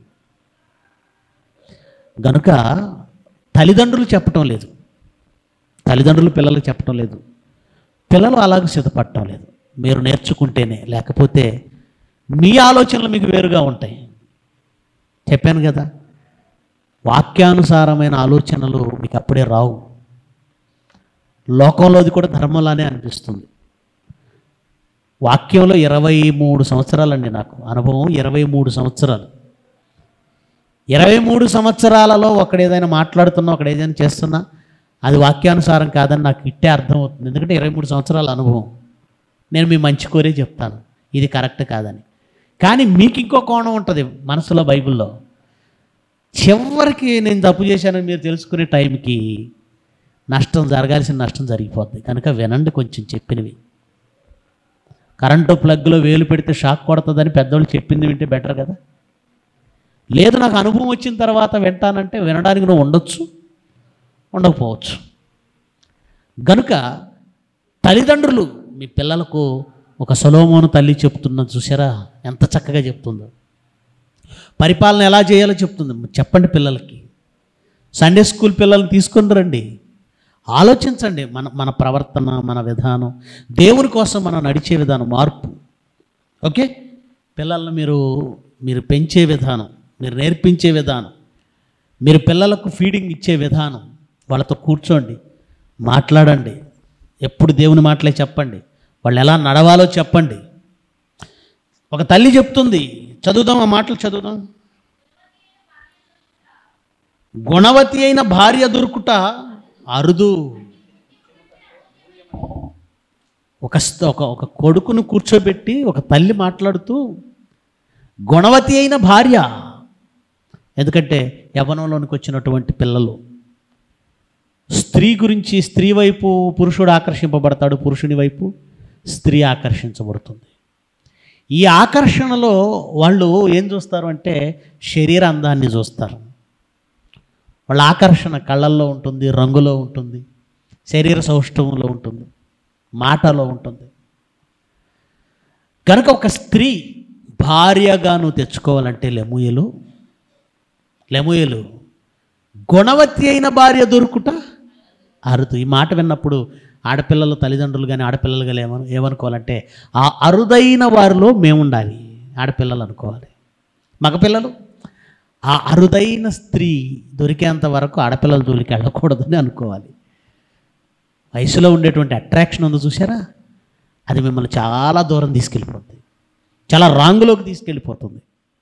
గనుక తల్లిదండ్రులు చెప్పటం లేదు తల్లిదండ్రులు పిల్లలకు చెప్పటం లేదు పిల్లలు అలాగ సిద్ధపడటం లేదు మీరు నేర్చుకుంటేనే లేకపోతే మీ ఆలోచనలు మీకు వేరుగా ఉంటాయి చెప్పాను కదా వాక్యానుసారమైన ఆలోచనలు మీకు అప్పుడే రావు లోకంలోది కూడా ధర్మంలానే అనిపిస్తుంది వాక్యంలో ఇరవై మూడు సంవత్సరాలండి నాకు అనుభవం ఇరవై మూడు సంవత్సరాలు ఇరవై మూడు సంవత్సరాలలో ఒకడు ఏదైనా మాట్లాడుతున్నా ఒకడు ఏదైనా చేస్తున్నా అది వాక్యానుసారం కాదని నాకు ఇట్టే అర్థమవుతుంది ఎందుకంటే ఇరవై మూడు సంవత్సరాల అనుభవం నేను మీ మంచి కోరే చెప్తాను ఇది కరెక్ట్ కాదని కానీ మీకు ఇంకో కోణం ఉంటుంది మనసులో బైబిల్లో చివరికి నేను తప్పు చేశానని మీరు తెలుసుకునే టైంకి నష్టం జరగాల్సిన నష్టం జరిగిపోద్ది కనుక వినండి కొంచెం చెప్పినవి కరెంటు ప్లగ్లో వేలు పెడితే షాక్ కొడుతుందని పెద్దోళ్ళు చెప్పింది వింటే బెటర్ కదా లేదు నాకు అనుభవం వచ్చిన తర్వాత వింటానంటే వినడానికి నువ్వు ఉండొచ్చు ఉండకపోవచ్చు గనుక తల్లిదండ్రులు మీ పిల్లలకు ఒక సొలోమోను తల్లి చెప్తున్నది చూసారా ఎంత చక్కగా చెప్తుందో పరిపాలన ఎలా చేయాలో చెప్తుంది చెప్పండి పిల్లలకి సండే స్కూల్ పిల్లల్ని తీసుకొని రండి ఆలోచించండి మన మన ప్రవర్తన మన విధానం దేవుని కోసం మనం నడిచే విధానం మార్పు ఓకే పిల్లల్ని మీరు మీరు పెంచే విధానం మీరు నేర్పించే విధానం మీరు పిల్లలకు ఫీడింగ్ ఇచ్చే విధానం వాళ్ళతో కూర్చోండి మాట్లాడండి ఎప్పుడు దేవుని మాటలే చెప్పండి వాళ్ళు ఎలా నడవాలో చెప్పండి ఒక తల్లి చెప్తుంది చదువుదాం ఆ మాటలు చదువుదాం గుణవతి అయిన భార్య దొరుకుట అరుదు ఒక స్త- ఒక ఒక కొడుకును కూర్చోబెట్టి ఒక తల్లి మాట్లాడుతూ గుణవతి అయిన భార్య ఎందుకంటే యవనంలోనికి వచ్చినటువంటి పిల్లలు స్త్రీ గురించి స్త్రీ వైపు పురుషుడు ఆకర్షింపబడతాడు పురుషుని వైపు స్త్రీ ఆకర్షించబడుతుంది ఈ ఆకర్షణలో వాళ్ళు ఏం చూస్తారు అంటే శరీర అందాన్ని చూస్తారు వాళ్ళ ఆకర్షణ కళ్ళల్లో ఉంటుంది రంగులో ఉంటుంది శరీర సౌష్ఠవంలో ఉంటుంది మాటలో ఉంటుంది కనుక ఒక స్త్రీ భార్యగా నువ్వు తెచ్చుకోవాలంటే లెముయలు లెముయలు గుణవతి అయిన భార్య దొరుకుట అరుదు ఈ మాట విన్నప్పుడు ఆడపిల్లల తల్లిదండ్రులు కానీ ఆడపిల్లలు కానీ ఏమను ఏమనుకోవాలంటే ఆ అరుదైన వారిలో మేము ఉండాలి ఆడపిల్లలు అనుకోవాలి మగపిల్లలు ఆ అరుదైన స్త్రీ దొరికేంత వరకు ఆడపిల్లల జోలికి వెళ్ళకూడదని అనుకోవాలి వయసులో ఉండేటువంటి అట్రాక్షన్ ఉంది చూసారా అది మిమ్మల్ని చాలా దూరం తీసుకెళ్ళిపోతుంది చాలా రాంగులోకి తీసుకెళ్ళిపోతుంది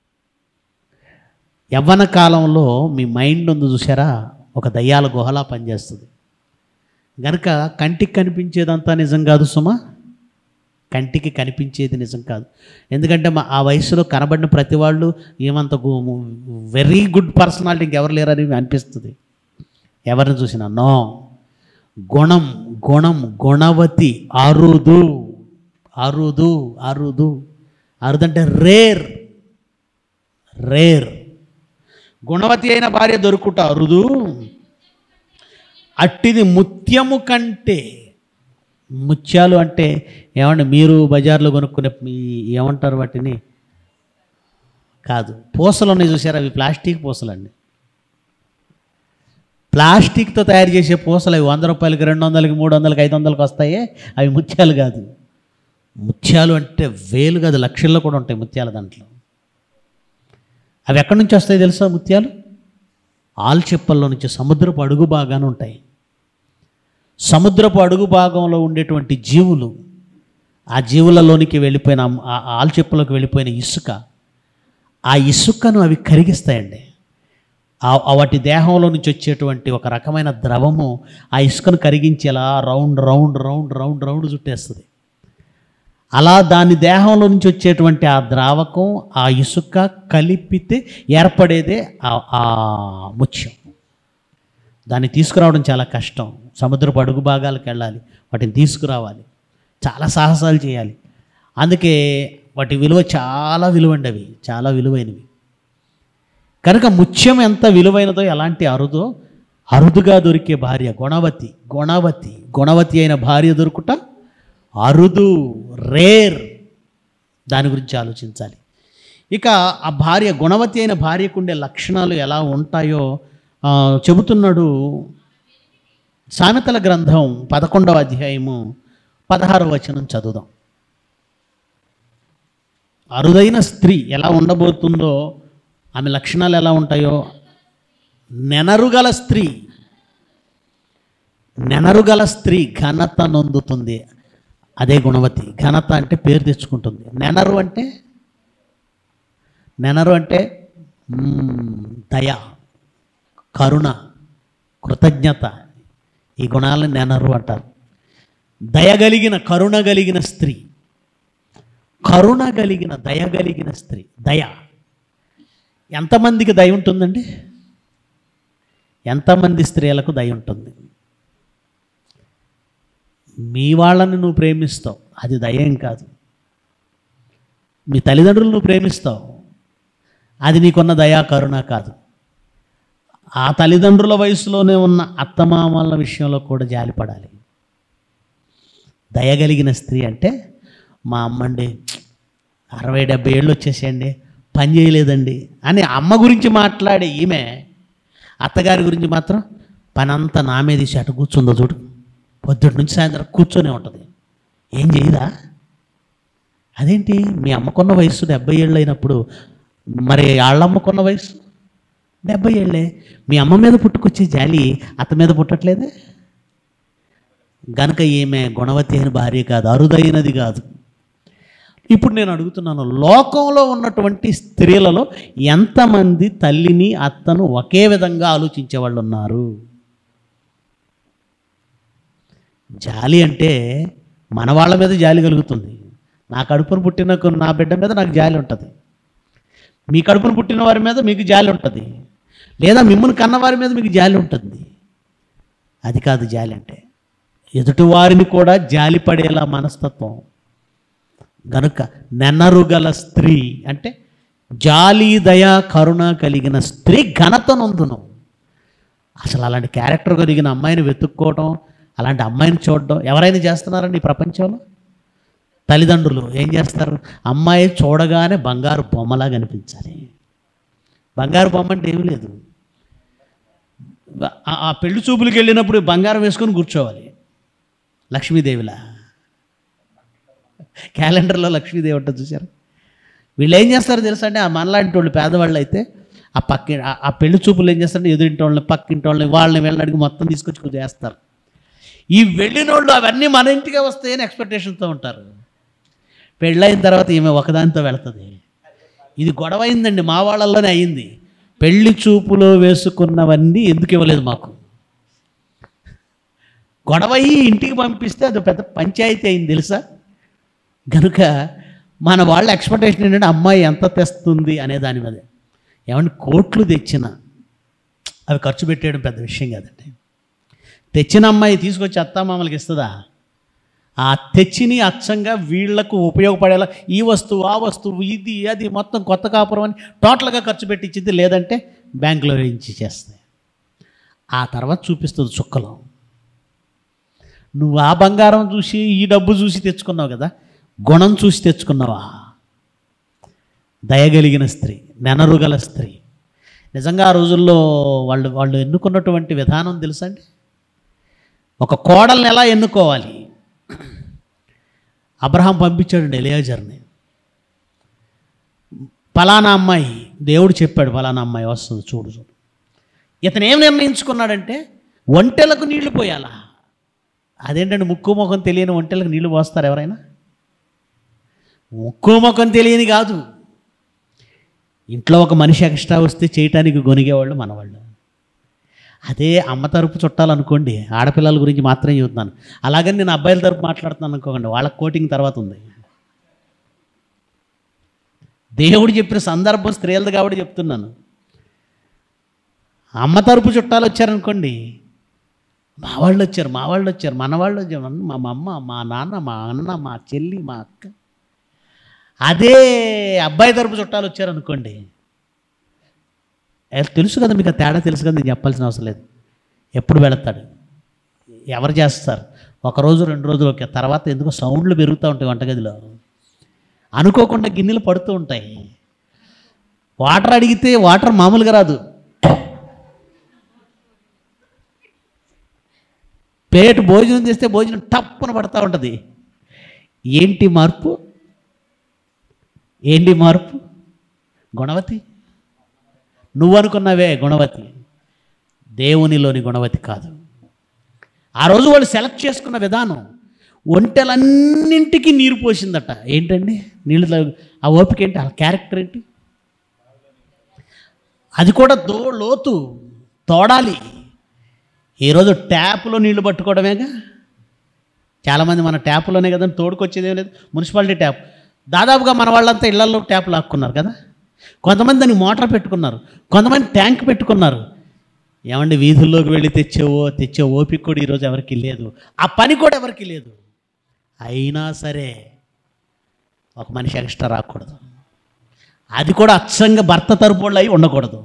యవ్వన కాలంలో మీ మైండ్ ఉంది చూసారా ఒక దయ్యాల గుహలా పనిచేస్తుంది గనుక కంటికి కనిపించేదంతా నిజం కాదు సుమా కంటికి కనిపించేది నిజం కాదు ఎందుకంటే మా ఆ వయసులో కనబడిన ప్రతి వాళ్ళు ఏమంత వెరీ గుడ్ పర్సనాలిటీ ఇంకెవరు లేరని అనిపిస్తుంది ఎవరిని చూసినా నో గుణం గుణం గుణవతి అరుదు అరుదు అరుదు అరుదంటే రేర్ రేర్ గుణవతి అయిన భార్య దొరుకుట అరుదు అట్టిది ముత్యము కంటే ముత్యాలు అంటే ఏమంటే మీరు బజార్లో కొనుక్కునే మీ ఏమంటారు వాటిని కాదు పూసలు ఉన్నాయి చూసారు అవి ప్లాస్టిక్ పూసలండి ప్లాస్టిక్తో తయారు చేసే పూసలు అవి వంద రూపాయలకి రెండు వందలకి మూడు వందలకి ఐదు వందలకి వస్తాయే అవి ముత్యాలు కాదు ముత్యాలు అంటే వేలు కాదు లక్షల్లో కూడా ఉంటాయి ముత్యాల దాంట్లో అవి ఎక్కడి నుంచి వస్తాయి తెలుసా ముత్యాలు ఆల్చెప్పల్లో నుంచి సముద్రపు అడుగు భాగాన ఉంటాయి సముద్రపు అడుగు భాగంలో ఉండేటువంటి జీవులు ఆ జీవులలోనికి వెళ్ళిపోయిన ఆ ఆల్చెప్పలోకి వెళ్ళిపోయిన ఇసుక ఆ ఇసుకను అవి కరిగిస్తాయండి ఆ- ఆ వాటి దేహంలో నుంచి వచ్చేటువంటి ఒక రకమైన ద్రవము ఆ ఇసుకను కరిగించి అలా round round round round round చుట్టేస్తుంది అలా దాని దేహంలో నుంచి వచ్చేటువంటి ఆ ద్రావకం ఆ ఇసుక కలిపితే ఏర్పడేదే ఆ- ఆ ముత్యం దాన్ని తీసుకురావడం చాలా కష్టం సముద్రపు అడుగు భాగాలకు వెళ్ళాలి వాటిని తీసుకురావాలి చాలా సాహసాలు చేయాలి అందుకే వాటి విలువ చాలా విలువండి అవి చాలా విలువైనవి కనుక ముత్యం ఎంత విలువైనదో ఎలాంటి అరుదో అరుదుగా దొరికే భార్య గుణవతి గుణవతి గుణవతి అయిన భార్య దొరుకుట అరుదు రేర్ దాని గురించి ఆలోచించాలి ఇక ఆ భార్య గుణవతి అయిన భార్యకు ఉండే లక్షణాలు ఎలా ఉంటాయో ఆ, చెబుతున్నాడు సామెతల గ్రంథం పదకొండవ అధ్యాయము పదహారవ వచనం చదువుదాం అరుదైన స్త్రీ ఎలా ఉండబోతుందో ఆమె లక్షణాలు ఎలా ఉంటాయో నెనరుగల స్త్రీ నెనరుగల స్త్రీ ఘనత నొందుతుంది అదే గుణవతి ఘనత అంటే పేరు తెచ్చుకుంటుంది నెనరు అంటే నెనరు అంటే మ్మ్, దయ కరుణ కృతజ్ఞత ఈ గుణాలను నెనరు అంటారు దయ కలిగిన కరుణ కలిగిన స్త్రీ కరుణ కలిగిన దయ కలిగిన స్త్రీ దయ ఎంతమందికి దయ ఉంటుందండి ఎంతమంది స్త్రీలకు దయ ఉంటుంది మీ వాళ్ళని నువ్వు ప్రేమిస్తావు అది దయేం కాదు మీ తల్లిదండ్రులు నువ్వు ప్రేమిస్తావు అది నీకున్న దయా కరుణ కాదు ఆ తల్లిదండ్రుల వయసులోనే ఉన్న అత్తమామల విషయంలో కూడా జాలిపడాలి దయగలిగిన స్త్రీ అంటే మా అమ్మండి అరవై డెబ్బై ఏళ్ళు వచ్చేసేయండి పని చేయలేదండి అని అమ్మ గురించి మాట్లాడే ఈమె అత్తగారి గురించి మాత్రం పని అంతా నా మీద తీసి అటు కూర్చుందో చూడు పొద్దుటి నుంచి సాయంత్రం కూర్చొనే ఉంటుంది ఏం చేయదా అదేంటి మీ అమ్మకున్న వయసు డెబ్బై ఏళ్ళు అయినప్పుడు మరి వాళ్ళమ్మకున్న వయసు డెబ్బై ఏళ్ళే మీ అమ్మ మీద పుట్టుకొచ్చే జాలి అత్త మీద పుట్టట్లేదే గనక ఈమె గుణవతి అయిన భార్య కాదు అరుదైనది కాదు ఇప్పుడు నేను అడుగుతున్నాను లోకంలో ఉన్నటువంటి స్త్రీలలో ఎంతమంది తల్లిని అత్తను ఒకే విధంగా ఆలోచించే వాళ్ళు ఉన్నారు జాలి అంటే మన వాళ్ళ మీద జాలి కలుగుతుంది నా కడుపును పుట్టిన కొ- నా బిడ్డ మీద నాకు జాలి ఉంటుంది మీ కడుపును పుట్టిన వారి మీద మీకు జాలి ఉంటుంది లేదా మిమ్మల్ని కన్నవారి మీద మీకు జాలి ఉంటుంది అది కాదు జాలి అంటే ఎదుటివారిని కూడా జాలి పడేలా మనస్తత్వం గనుక నెనరుగల స్త్రీ అంటే జాలి దయ కరుణ కలిగిన స్త్రీ ఘనత నొందును అసలు అలాంటి క్యారెక్టర్ కలిగిన అమ్మాయిని వెతుక్కోవడం అలాంటి అమ్మాయిని చూడడం ఎవరైనా చేస్తున్నారండి ఈ ప్రపంచంలో తల్లిదండ్రులు ఏం చేస్తారు అమ్మాయి చూడగానే బంగారు బొమ్మలా కనిపించాలి బంగారు బొమ్మ అంటే ఏమీ లేదు ఆ- ఆ పెళ్లి చూపులకు వెళ్ళినప్పుడు బంగారం వేసుకొని కూర్చోవాలి లక్ష్మీదేవిలా క్యాలెండర్లో లక్ష్మీదేవి ఉంటుంది చూసారు వీళ్ళు ఏం చేస్తారో తెలుసా అండి ఆ మనలాంటి వాళ్ళు పేదవాళ్ళు అయితే ఆ పక్క ఆ- ఆ పెళ్లి చూపులు ఏం చేస్తారంటే ఎదురింటి వాళ్ళని పక్కింటి వాళ్ళని వాళ్ళని వీళ్ళని అడిగి మొత్తం తీసుకొచ్చి కొంచెం చేస్తారు ఈ వెళ్ళిన వాళ్ళు అవన్నీ మన ఇంటికే వస్తాయని ఎక్స్పెక్టేషన్తో ఉంటారు పెళ్ళైన తర్వాత ఈమె ఒకదానితో వెళ్తుంది ఇది గొడవ అయిందండి మా వాళ్ళల్లోనే అయింది పెళ్లి చూపులో వేసుకున్నవన్నీ ఎందుకు ఇవ్వలేదు మాకు గొడవ అయ్యి ఇంటికి పంపిస్తే అది పెద్ద పంచాయతీ అయింది తెలుసా కనుక మన వాళ్ళ ఎక్స్పెక్టేషన్ ఏంటంటే అమ్మాయి ఎంత తెస్తుంది అనే దాని మీద ఏమంటే కోట్లు తెచ్చిన అవి ఖర్చు పెట్టేయడం పెద్ద విషయం కాదండి తెచ్చిన అమ్మాయి తీసుకొచ్చి అత్తామామలకి ఇస్తుందా ఆ తెచ్చిని అచ్చంగా వీళ్లకు ఉపయోగపడేలా ఈ వస్తువు ఆ వస్తువు ఇది అది మొత్తం కొత్త కాపురం అని టోటల్గా ఖర్చు పెట్టించింది లేదంటే బ్యాంకులో వేయించి చేస్తాయి ఆ తర్వాత చూపిస్తుంది చుక్కలో నువ్వు ఆ బంగారం చూసి ఈ డబ్బు చూసి తెచ్చుకున్నావు కదా గుణం చూసి తెచ్చుకున్నావా దయగలిగిన స్త్రీ నెనరుగల స్త్రీ నిజంగా ఆ రోజుల్లో వాళ్ళు వాళ్ళు ఎన్నుకున్నటువంటి విధానం తెలుసా అండి ఒక కోడల్ని ఎలా ఎన్నుకోవాలి అబ్రహాం పంపించాడు ఎలియాజర్ని ఫలానా అమ్మాయి దేవుడు చెప్పాడు ఫలానా అమ్మాయి వస్తుంది చూడు చూడు ఇతను ఏం నిర్ణయించుకున్నాడంటే ఒంటెలకు నీళ్లు పోయాలా అదేంటంటే ముక్కు ముఖం తెలియని ఒంటెలకు నీళ్లు పోస్తారు ఎవరైనా ముక్కు ముఖం తెలియని కాదు ఇంట్లో ఒక మనిషి ఎక్స్ట్రా వస్తే చేయటానికి గొనిగేవాళ్ళు మనవాళ్ళు అదే అమ్మ తరపు చుట్టాలనుకోండి ఆడపిల్లల గురించి మాత్రమే చెబుతున్నాను అలాగని నేను అబ్బాయిల తరపు మాట్లాడుతున్నాను అనుకోకండి వాళ్ళ కోటింగ్ తర్వాత ఉంది దేవుడు చెప్పిన సందర్భం స్త్రీలది కాబట్టి చెప్తున్నాను అమ్మ తరపు చుట్టాలు వచ్చారనుకోండి మా వాళ్ళు వచ్చారు మా వాళ్ళు వచ్చారు మన వాళ్ళు వచ్చారు మా అమ్మ మా నాన్న మా అన్న మా చెల్లి మా అక్క అదే అబ్బాయి తరపు చుట్టాలు వచ్చారనుకోండి ఏ, తెలుసు కదా మీకు ఆ తేడా తెలుసు కదా నేను చెప్పాల్సిన అవసరం లేదు ఎప్పుడు వెళతాడు ఎవరు చేస్తారు ఒక రోజు రెండు రోజులు ఓకే తర్వాత ఎందుకో సౌండ్లు పెరుగుతూ ఉంటాయి వంటగదిలో అనుకోకుండా గిన్నెలు పడుతూ ఉంటాయి వాటర్ అడిగితే వాటర్ మామూలుగా రాదు ప్లేట్ భోజనం చేస్తే భోజనం టప్పున పడతా ఉంటుంది ఏంటి మార్పు ఏంటి మార్పు గుణవతి నువ్వు అనుకున్నవే గుణవతి దేవునిలోని గుణవతి కాదు ఆ రోజు వాళ్ళు సెలెక్ట్ చేసుకున్న విధానం ఒంటెలన్నింటికి నీరు పోసిందట ఏంటండి నీళ్ళు తాగు- ఆ ఓపిక ఏంటి ఆ క్యారెక్టర్ ఏంటి అది కూడా దో లోతు తోడాలి ఈరోజు ట్యాప్లో నీళ్లు పట్టుకోవడమేగా చాలామంది మన ట్యాప్లోనే కదా తోడుకొచ్చేదేం లేదు మున్సిపాలిటీ ట్యాప్ దాదాపుగా మన వాళ్ళంతా ఇళ్లలో ట్యాప్ లాక్కున్నారు కదా కొంతమంది దానికి మోటార్ పెట్టుకున్నారు కొంతమంది ట్యాంక్ పెట్టుకున్నారు ఏమండి వీధుల్లోకి వెళ్ళి తెచ్చేవో తెచ్చే ఓపిక కూడా ఈరోజు ఎవరికి లేదు ఆ పని కూడా ఎవరికి లేదు అయినా సరే ఒక మనిషి ఎక్స్ట్రా రాకూడదు అది కూడా అచ్చంగా భర్త తరపు వాళ్ళు అయి ఉండకూడదు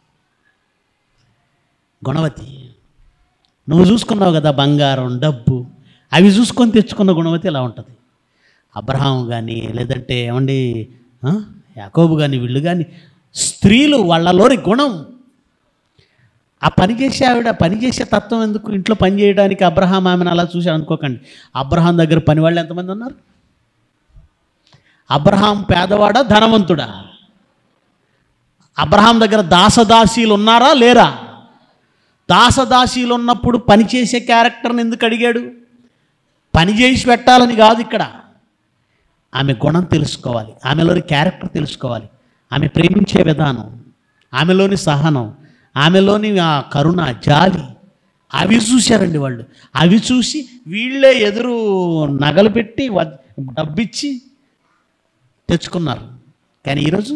గుణవతి నువ్వు చూసుకున్నావు కదా బంగారం డబ్బు అవి చూసుకొని తెచ్చుకున్న గుణవతి ఇలా ఉంటుంది అబ్రహాం కానీ లేదంటే ఏమండి ఆ, యాకోబు కానీ వీళ్ళు కానీ స్త్రీలు వాళ్ళలోని గుణం ఆ పని చేసే ఆవిడ పని చేసే తత్వం ఎందుకు ఇంట్లో పని చేయడానికి అబ్రహాం ఆమెను అలా చూసి అనుకోకండి అబ్రహాం దగ్గర పని వాళ్ళు ఎంతమంది ఉన్నారు అబ్రహాం పేదవాడా ధనవంతుడా అబ్రహాం దగ్గర దాసదాసీలు ఉన్నారా లేరా దాసదాసీలు ఉన్నప్పుడు పనిచేసే క్యారెక్టర్ని ఎందుకు అడిగాడు పని చేసి పెట్టాలని కాదు ఇక్కడ ఆమె గుణం తెలుసుకోవాలి ఆమెలోని క్యారెక్టర్ తెలుసుకోవాలి ఆమె ప్రేమించే విధానం ఆమెలోని సహనం ఆమెలోని ఆ కరుణ జాలి అవి చూశారండి వాళ్ళు అవి చూసి వీళ్ళే ఎదురు నగలు పెట్టి వ- డబ్బిచ్చి తెచ్చుకున్నారు కానీ ఈరోజు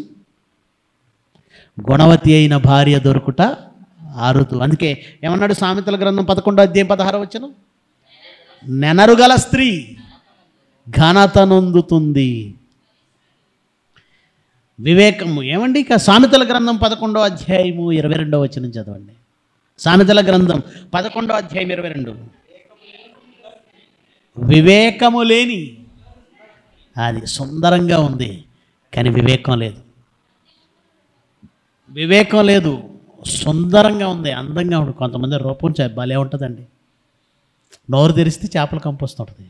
గుణవతి అయిన భార్య దొరుకుట ఆరుతు అందుకే ఏమన్నాడు సామెతల గ్రంథం పదకొండో అధ్యాయం పదహార వచ్చను నెనరుగల స్త్రీ ఘనత నొందుతుంది వివేకము ఏమండి ఇక సామెతల గ్రంథం పదకొండో అధ్యాయము ఇరవై రెండో వచ్చిన చదవండి సామెతల గ్రంథం పదకొండో అధ్యాయం ఇరవై రెండు వివేకము లేని అది సుందరంగా ఉంది కానీ వివేకం లేదు వివేకం లేదు సుందరంగా ఉంది అందంగా ఉంది కొంతమంది రూపం చ- భలే ఉంటుందండి నోరు తెరిస్తే చేపల కంపు వస్తుంటుంది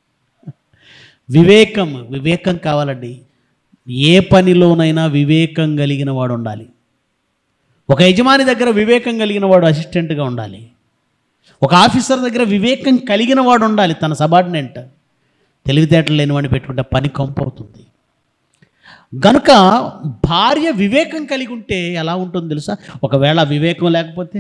వివేకం వివేకం కావాలండి ఏ పనిలోనైనా వివేకం కలిగిన వాడు ఉండాలి ఒక యజమాని దగ్గర వివేకం కలిగిన వాడు అసిస్టెంట్గా ఉండాలి ఒక ఆఫీసర్ దగ్గర వివేకం కలిగిన వాడు ఉండాలి తన సబార్డినెంట్ తెలివితేటలు లేని వాడిని పెట్టుకుంటే పని కంపు అవుతుంది గనుక భార్య వివేకం కలిగి ఉంటే ఎలా ఉంటుందో తెలుసా ఒకవేళ వివేకం లేకపోతే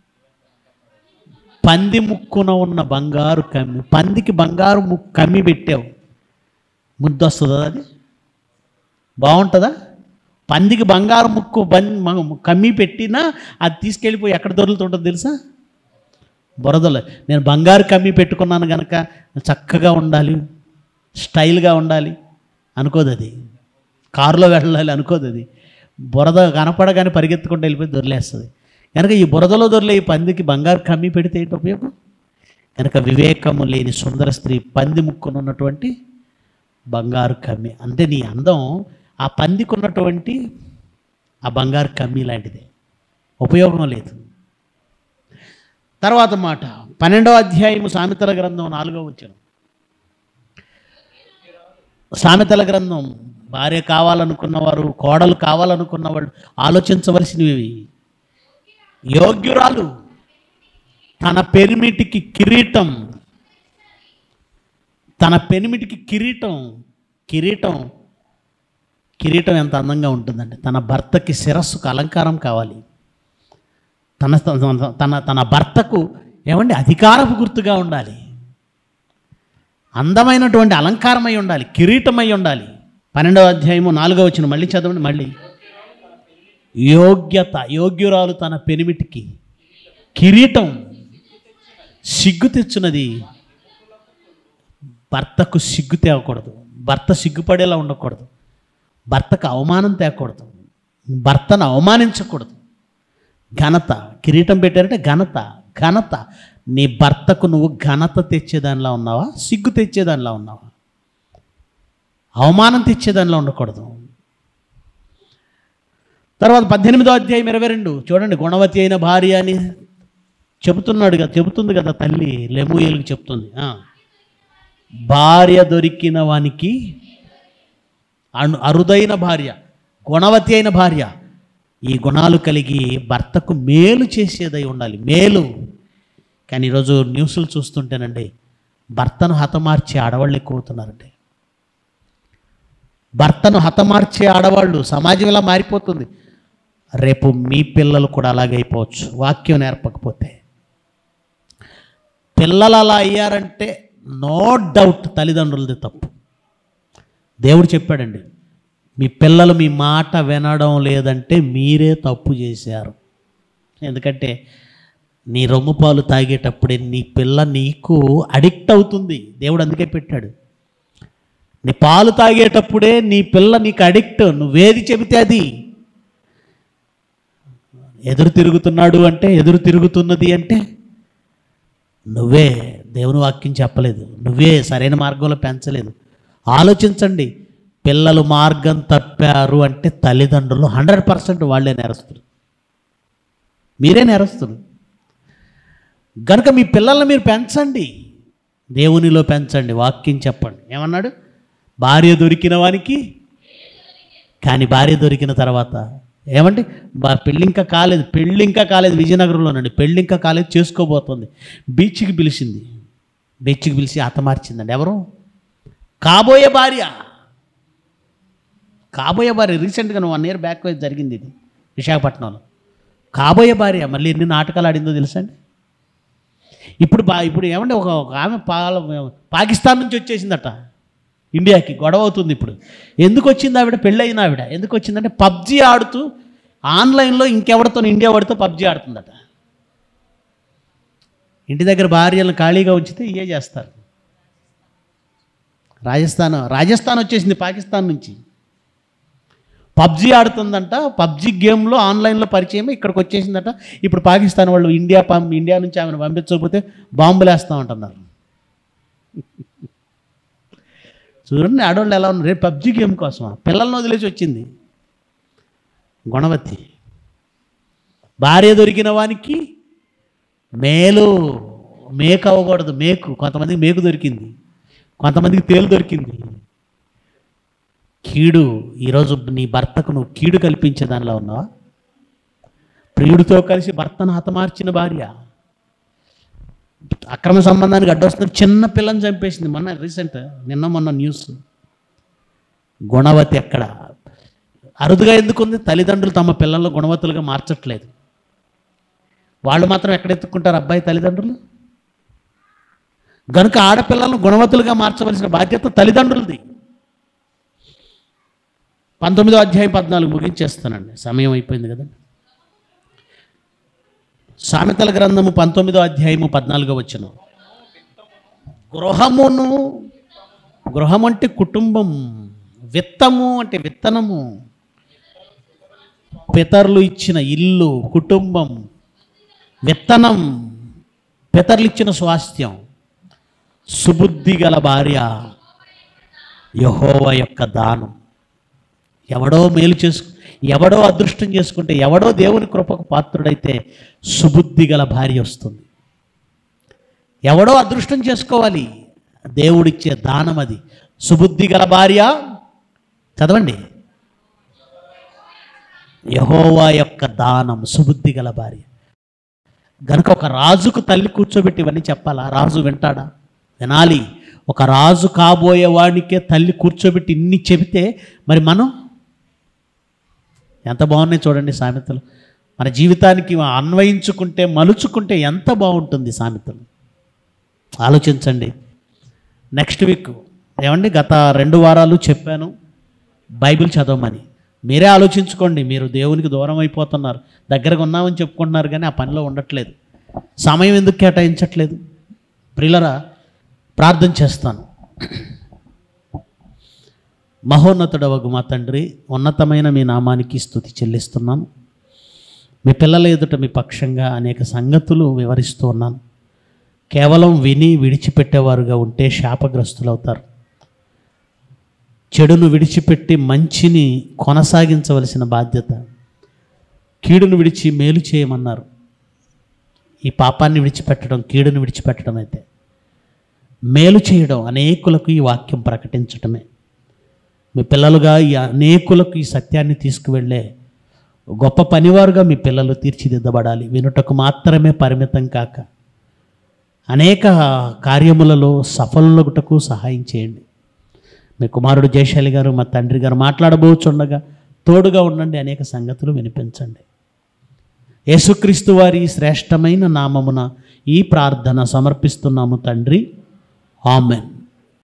పంది ముక్కున ఉన్న బంగారు కమ్మి పందికి బంగారు ముక్కు కమ్మి పెట్టావు ముద్దు వస్తుందా అది బాగుంటుందా పందికి బంగారు ముక్కు బన్ మ- కమ్మి పెట్టినా అది తీసుకెళ్ళిపోయి ఎక్కడ దొరుకుతుంటుందో తెలుసా బురదలో నేను బంగారు కమ్మి పెట్టుకున్నాను కనుక చక్కగా ఉండాలి స్టైల్గా ఉండాలి అనుకోదు అది కారులో వెళ్ళాలి అనుకోదు అది బురద కనపడగానే పరిగెత్తుకుంటూ వెళ్ళిపోయి దొరిలేస్తుంది కనుక ఈ బురదలో దొరిలే ఈ పందికి బంగారు కమ్మి పెడితే ఏంటి ఉపయోగం కనుక వివేకము లేని సుందర స్త్రీ పంది ముక్కునున్నటువంటి బంగారు కమ్మి అంటే నీ అందం ఆ పందికి ఉన్నటువంటి ఆ బంగారు కమ్మీ లాంటిదే ఉపయోగం లేదు తర్వాత మాట పన్నెండవ అధ్యాయము సామెతల గ్రంథం నాలుగో వచ్చిన సామెతల గ్రంథం భార్య కావాలనుకున్నవారు కోడలు కావాలనుకున్న వాళ్ళు ఆలోచించవలసినవి యోగ్యురాలు తన పెనిమిటికి కిరీటం తన పెనిమిటికి కిరీటం కిరీటం కిరీటం ఎంత అందంగా ఉంటుందండి తన భర్తకి శిరస్సుకు అలంకారం కావాలి తన తన తన తన భర్తకు ఏమండి అధికారపు గుర్తుగా ఉండాలి అందమైనటువంటి అలంకారమై ఉండాలి కిరీటమై ఉండాలి పన్నెండవ అధ్యాయము నాలుగో వచ్చిన మళ్ళీ చదవండి మళ్ళీ యోగ్యత యోగ్యురాలు తన పెనిమిటికి కిరీటం సిగ్గు తెచ్చున్నది భర్తకు సిగ్గు తేవకూడదు భర్త సిగ్గుపడేలా ఉండకూడదు భర్తకు అవమానం తేకూడదు భర్తను అవమానించకూడదు ఘనత కిరీటం పెట్టారంటే ఘనత ఘనత నీ భర్తకు నువ్వు ఘనత తెచ్చేదానిలా ఉన్నావా సిగ్గు తెచ్చేదానిలా ఉన్నావా అవమానం తెచ్చేదానిలో ఉండకూడదు తర్వాత పద్దెనిమిదో అధ్యాయం ఇరవై రెండు చూడండి గుణవతి అయిన భార్య అని చెబుతున్నాడు కదా చెబుతుంది కదా తల్లి లెమూయలకు చెప్తుంది ఆ. భార్య దొరికిన వానికి అను అరుదైన భార్య గుణవతి అయిన భార్య ఈ గుణాలు కలిగి భర్తకు మేలు చేసేదై ఉండాలి మేలు కానీ ఈరోజు న్యూస్లు చూస్తుంటేనండి భర్తను హతమార్చే ఆడవాళ్ళు ఎక్కువ అవుతున్నారండి భర్తను హతమార్చే ఆడవాళ్ళు సమాజం ఇలా మారిపోతుంది రేపు మీ పిల్లలు కూడా అలాగే అయిపోవచ్చు వాక్యం నేర్పకపోతే పిల్లలు అలా అయ్యారంటే నో డౌట్ తల్లిదండ్రులది తప్పు దేవుడు చెప్పాడండి మీ పిల్లలు మీ మాట వినడం లేదంటే మీరే తప్పు చేశారు ఎందుకంటే నీ రొమ్ము పాలు తాగేటప్పుడే నీ పిల్ల నీకు అడిక్ట్ అవుతుంది దేవుడు అందుకే పెట్టాడు నీ పాలు తాగేటప్పుడే నీ పిల్ల నీకు అడిక్ట్ నువ్వేది చెబితే అది ఎదురు తిరుగుతున్నాడు అంటే ఎదురు తిరుగుతున్నది అంటే నువ్వే దేవుని వాక్యం చెప్పలేదు నువ్వే సరైన మార్గంలో పెంచలేదు ఆలోచించండి పిల్లలు మార్గం తప్పారు అంటే తల్లిదండ్రులు హండ్రెడ్ పర్సెంట్ వాళ్ళే నేరస్తులు మీరే నేరస్తులు గనుక మీ పిల్లల్ని మీరు పెంచండి దేవునిలో పెంచండి వాక్యం చెప్పండి ఏమన్నాడు భార్య దొరికిన వానికి కానీ భార్య దొరికిన తర్వాత ఏమండి బా- పెళ్ళి ఇంకా కాలేదు పెళ్ళి ఇంకా కాలేదు విజయనగరంలోనండి పెళ్ళి ఇంకా కాలేదు చేసుకోబోతుంది బీచ్కి పిలిచింది బీచ్కి పిలిచి హతమార్చిందండి ఎవరు కాబోయే భార్య కాబోయే భార్య రీసెంట్గా వన్ ఇయర్ బ్యాక్ జరిగింది ఇది విశాఖపట్నంలో కాబోయే భార్య మళ్ళీ ఎన్ని నాటకాలు ఆడిందో తెలుసా అండి ఇప్పుడు బా ఇప్పుడు ఏమంటే ఒక ఒక ఆమె పాల పాకిస్తాన్ నుంచి వచ్చేసిందట ఇండియాకి గొడవ అవుతుంది ఇప్పుడు ఎందుకు వచ్చింది ఆవిడ పెళ్ళయిన ఆవిడ ఎందుకు వచ్చిందంటే పబ్జీ ఆడుతూ ఆన్లైన్లో ఇంకెవరితో ఇండియా వాడితో పబ్జీ ఆడుతుందట ఇంటి దగ్గర భార్యలను ఖాళీగా ఉంచితే ఇవే చేస్తారు రాజస్థాన్ రాజస్థాన్ వచ్చేసింది పాకిస్తాన్ నుంచి పబ్జీ ఆడుతుందంట పబ్జీ గేమ్లో ఆన్లైన్లో పరిచయం ఇక్కడికి వచ్చేసిందట ఇప్పుడు పాకిస్తాన్ వాళ్ళు ఇండియా పం ఇండియా నుంచి ఆమెను పంపించకపోతే బాంబులు వేస్తూ ఉంటున్నారు చూడండి ఆడవాళ్ళు ఎలా ఉన్నారు రేపు పబ్జీ గేమ్ కోసం పిల్లల్ని వదిలేసి వచ్చింది గుణవతి భార్య దొరికిన వానికి మేలు మేకు అవ్వకూడదు మేకు కొంతమందికి మేకు దొరికింది కొంతమందికి తేలు దొరికింది కీడు ఈరోజు నీ భర్తకు నువ్వు కీడు కల్పించే దానిలో ఉన్నావా ప్రియుడితో కలిసి భర్తను హతమార్చిన భార్య అక్రమ సంబంధానికి అడ్డొస్తున్న చిన్న పిల్లని చంపేసింది మొన్న రీసెంట్ నిన్న మొన్న న్యూస్ గుణవతి ఎక్కడ అరుదుగా ఎందుకుంది తల్లిదండ్రులు తమ పిల్లలను గుణవతులుగా మార్చట్లేదు వాళ్ళు మాత్రం ఎక్కడ ఎత్తుక్కుంటారు అబ్బాయి తల్లిదండ్రులు గనుక ఆడపిల్లలను గుణవతులుగా మార్చవలసిన బాధ్యత తల్లిదండ్రులది పంతొమ్మిదో అధ్యాయం పద్నాలుగు ముగించేస్తానండి సమయం అయిపోయింది కదా సామెతల గ్రంథము పంతొమ్మిదో అధ్యాయము పద్నాలుగో వచ్చిన గృహమును గృహం అంటే కుటుంబం విత్తము అంటే విత్తనము పితరులు ఇచ్చిన ఇల్లు కుటుంబం విత్తనం పితరులు ఇచ్చిన స్వాస్థ్యం సుబుద్ధి గల భార్య యహోవ యొక్క దానం ఎవడో మేలు చేసుకు ఎవడో అదృష్టం చేసుకుంటే ఎవడో దేవుని కృపకు పాత్రుడైతే సుబుద్ధి గల భార్య వస్తుంది ఎవడో అదృష్టం చేసుకోవాలి దేవుడిచ్చే దానం అది సుబుద్ధి గల భార్య చదవండి యహోవా యొక్క దానం సుబుద్ధి గల భార్య గనుక ఒక రాజుకు తల్లి కూర్చోబెట్టి ఇవన్నీ చెప్పాలా రాజు వింటాడా వినాలి ఒక రాజు కాబోయే వాడికే తల్లి కూర్చోబెట్టి ఇన్ని చెబితే మరి మనం ఎంత బాగున్నాయి చూడండి సామెతలు మన జీవితానికి అన్వయించుకుంటే మలుచుకుంటే ఎంత బాగుంటుంది సామెతలు ఆలోచించండి నెక్స్ట్ వీక్ ఏమండి గత రెండు వారాలు చెప్పాను బైబిల్ చదవమని మీరే ఆలోచించుకోండి మీరు దేవునికి దూరం అయిపోతున్నారు దగ్గరగా ఉన్నామని చెప్పుకుంటున్నారు కానీ ఆ పనిలో ఉండట్లేదు సమయం ఎందుకు కేటాయించట్లేదు ప్రిలరా ప్రార్థన చేస్తాను మహోన్నతుడవగు మా తండ్రి ఉన్నతమైన మీ నామానికి స్థుతి చెల్లిస్తున్నాను మీ పిల్లల ఎదుట మీ పక్షంగా అనేక సంగతులు వివరిస్తూ ఉన్నాను కేవలం విని విడిచిపెట్టేవారుగా ఉంటే శాపగ్రస్తులవుతారు చెడును విడిచిపెట్టి మంచిని కొనసాగించవలసిన బాధ్యత కీడును విడిచి మేలు చేయమన్నారు ఈ పాపాన్ని విడిచిపెట్టడం కీడును విడిచిపెట్టడం అయితే మేలు చేయడం అనేకులకు ఈ వాక్యం ప్రకటించటమే మీ పిల్లలుగా ఈ అనేకులకు ఈ సత్యాన్ని తీసుకువెళ్ళే గొప్ప పనివారుగా మీ పిల్లలు తీర్చిదిద్దబడాలి వినుటకు మాత్రమే పరిమితం కాక అనేక కార్యములలో సఫలులగుటకు సహాయం చేయండి మీ కుమారుడు జయశాలి గారు మా తండ్రి గారు మాట్లాడబోచుండగా తోడుగా ఉండండి అనేక సంగతులు వినిపించండి యేసుక్రీస్తు వారి శ్రేష్టమైన నామమున ఈ ప్రార్థన సమర్పిస్తున్నాము తండ్రి ఆమెన్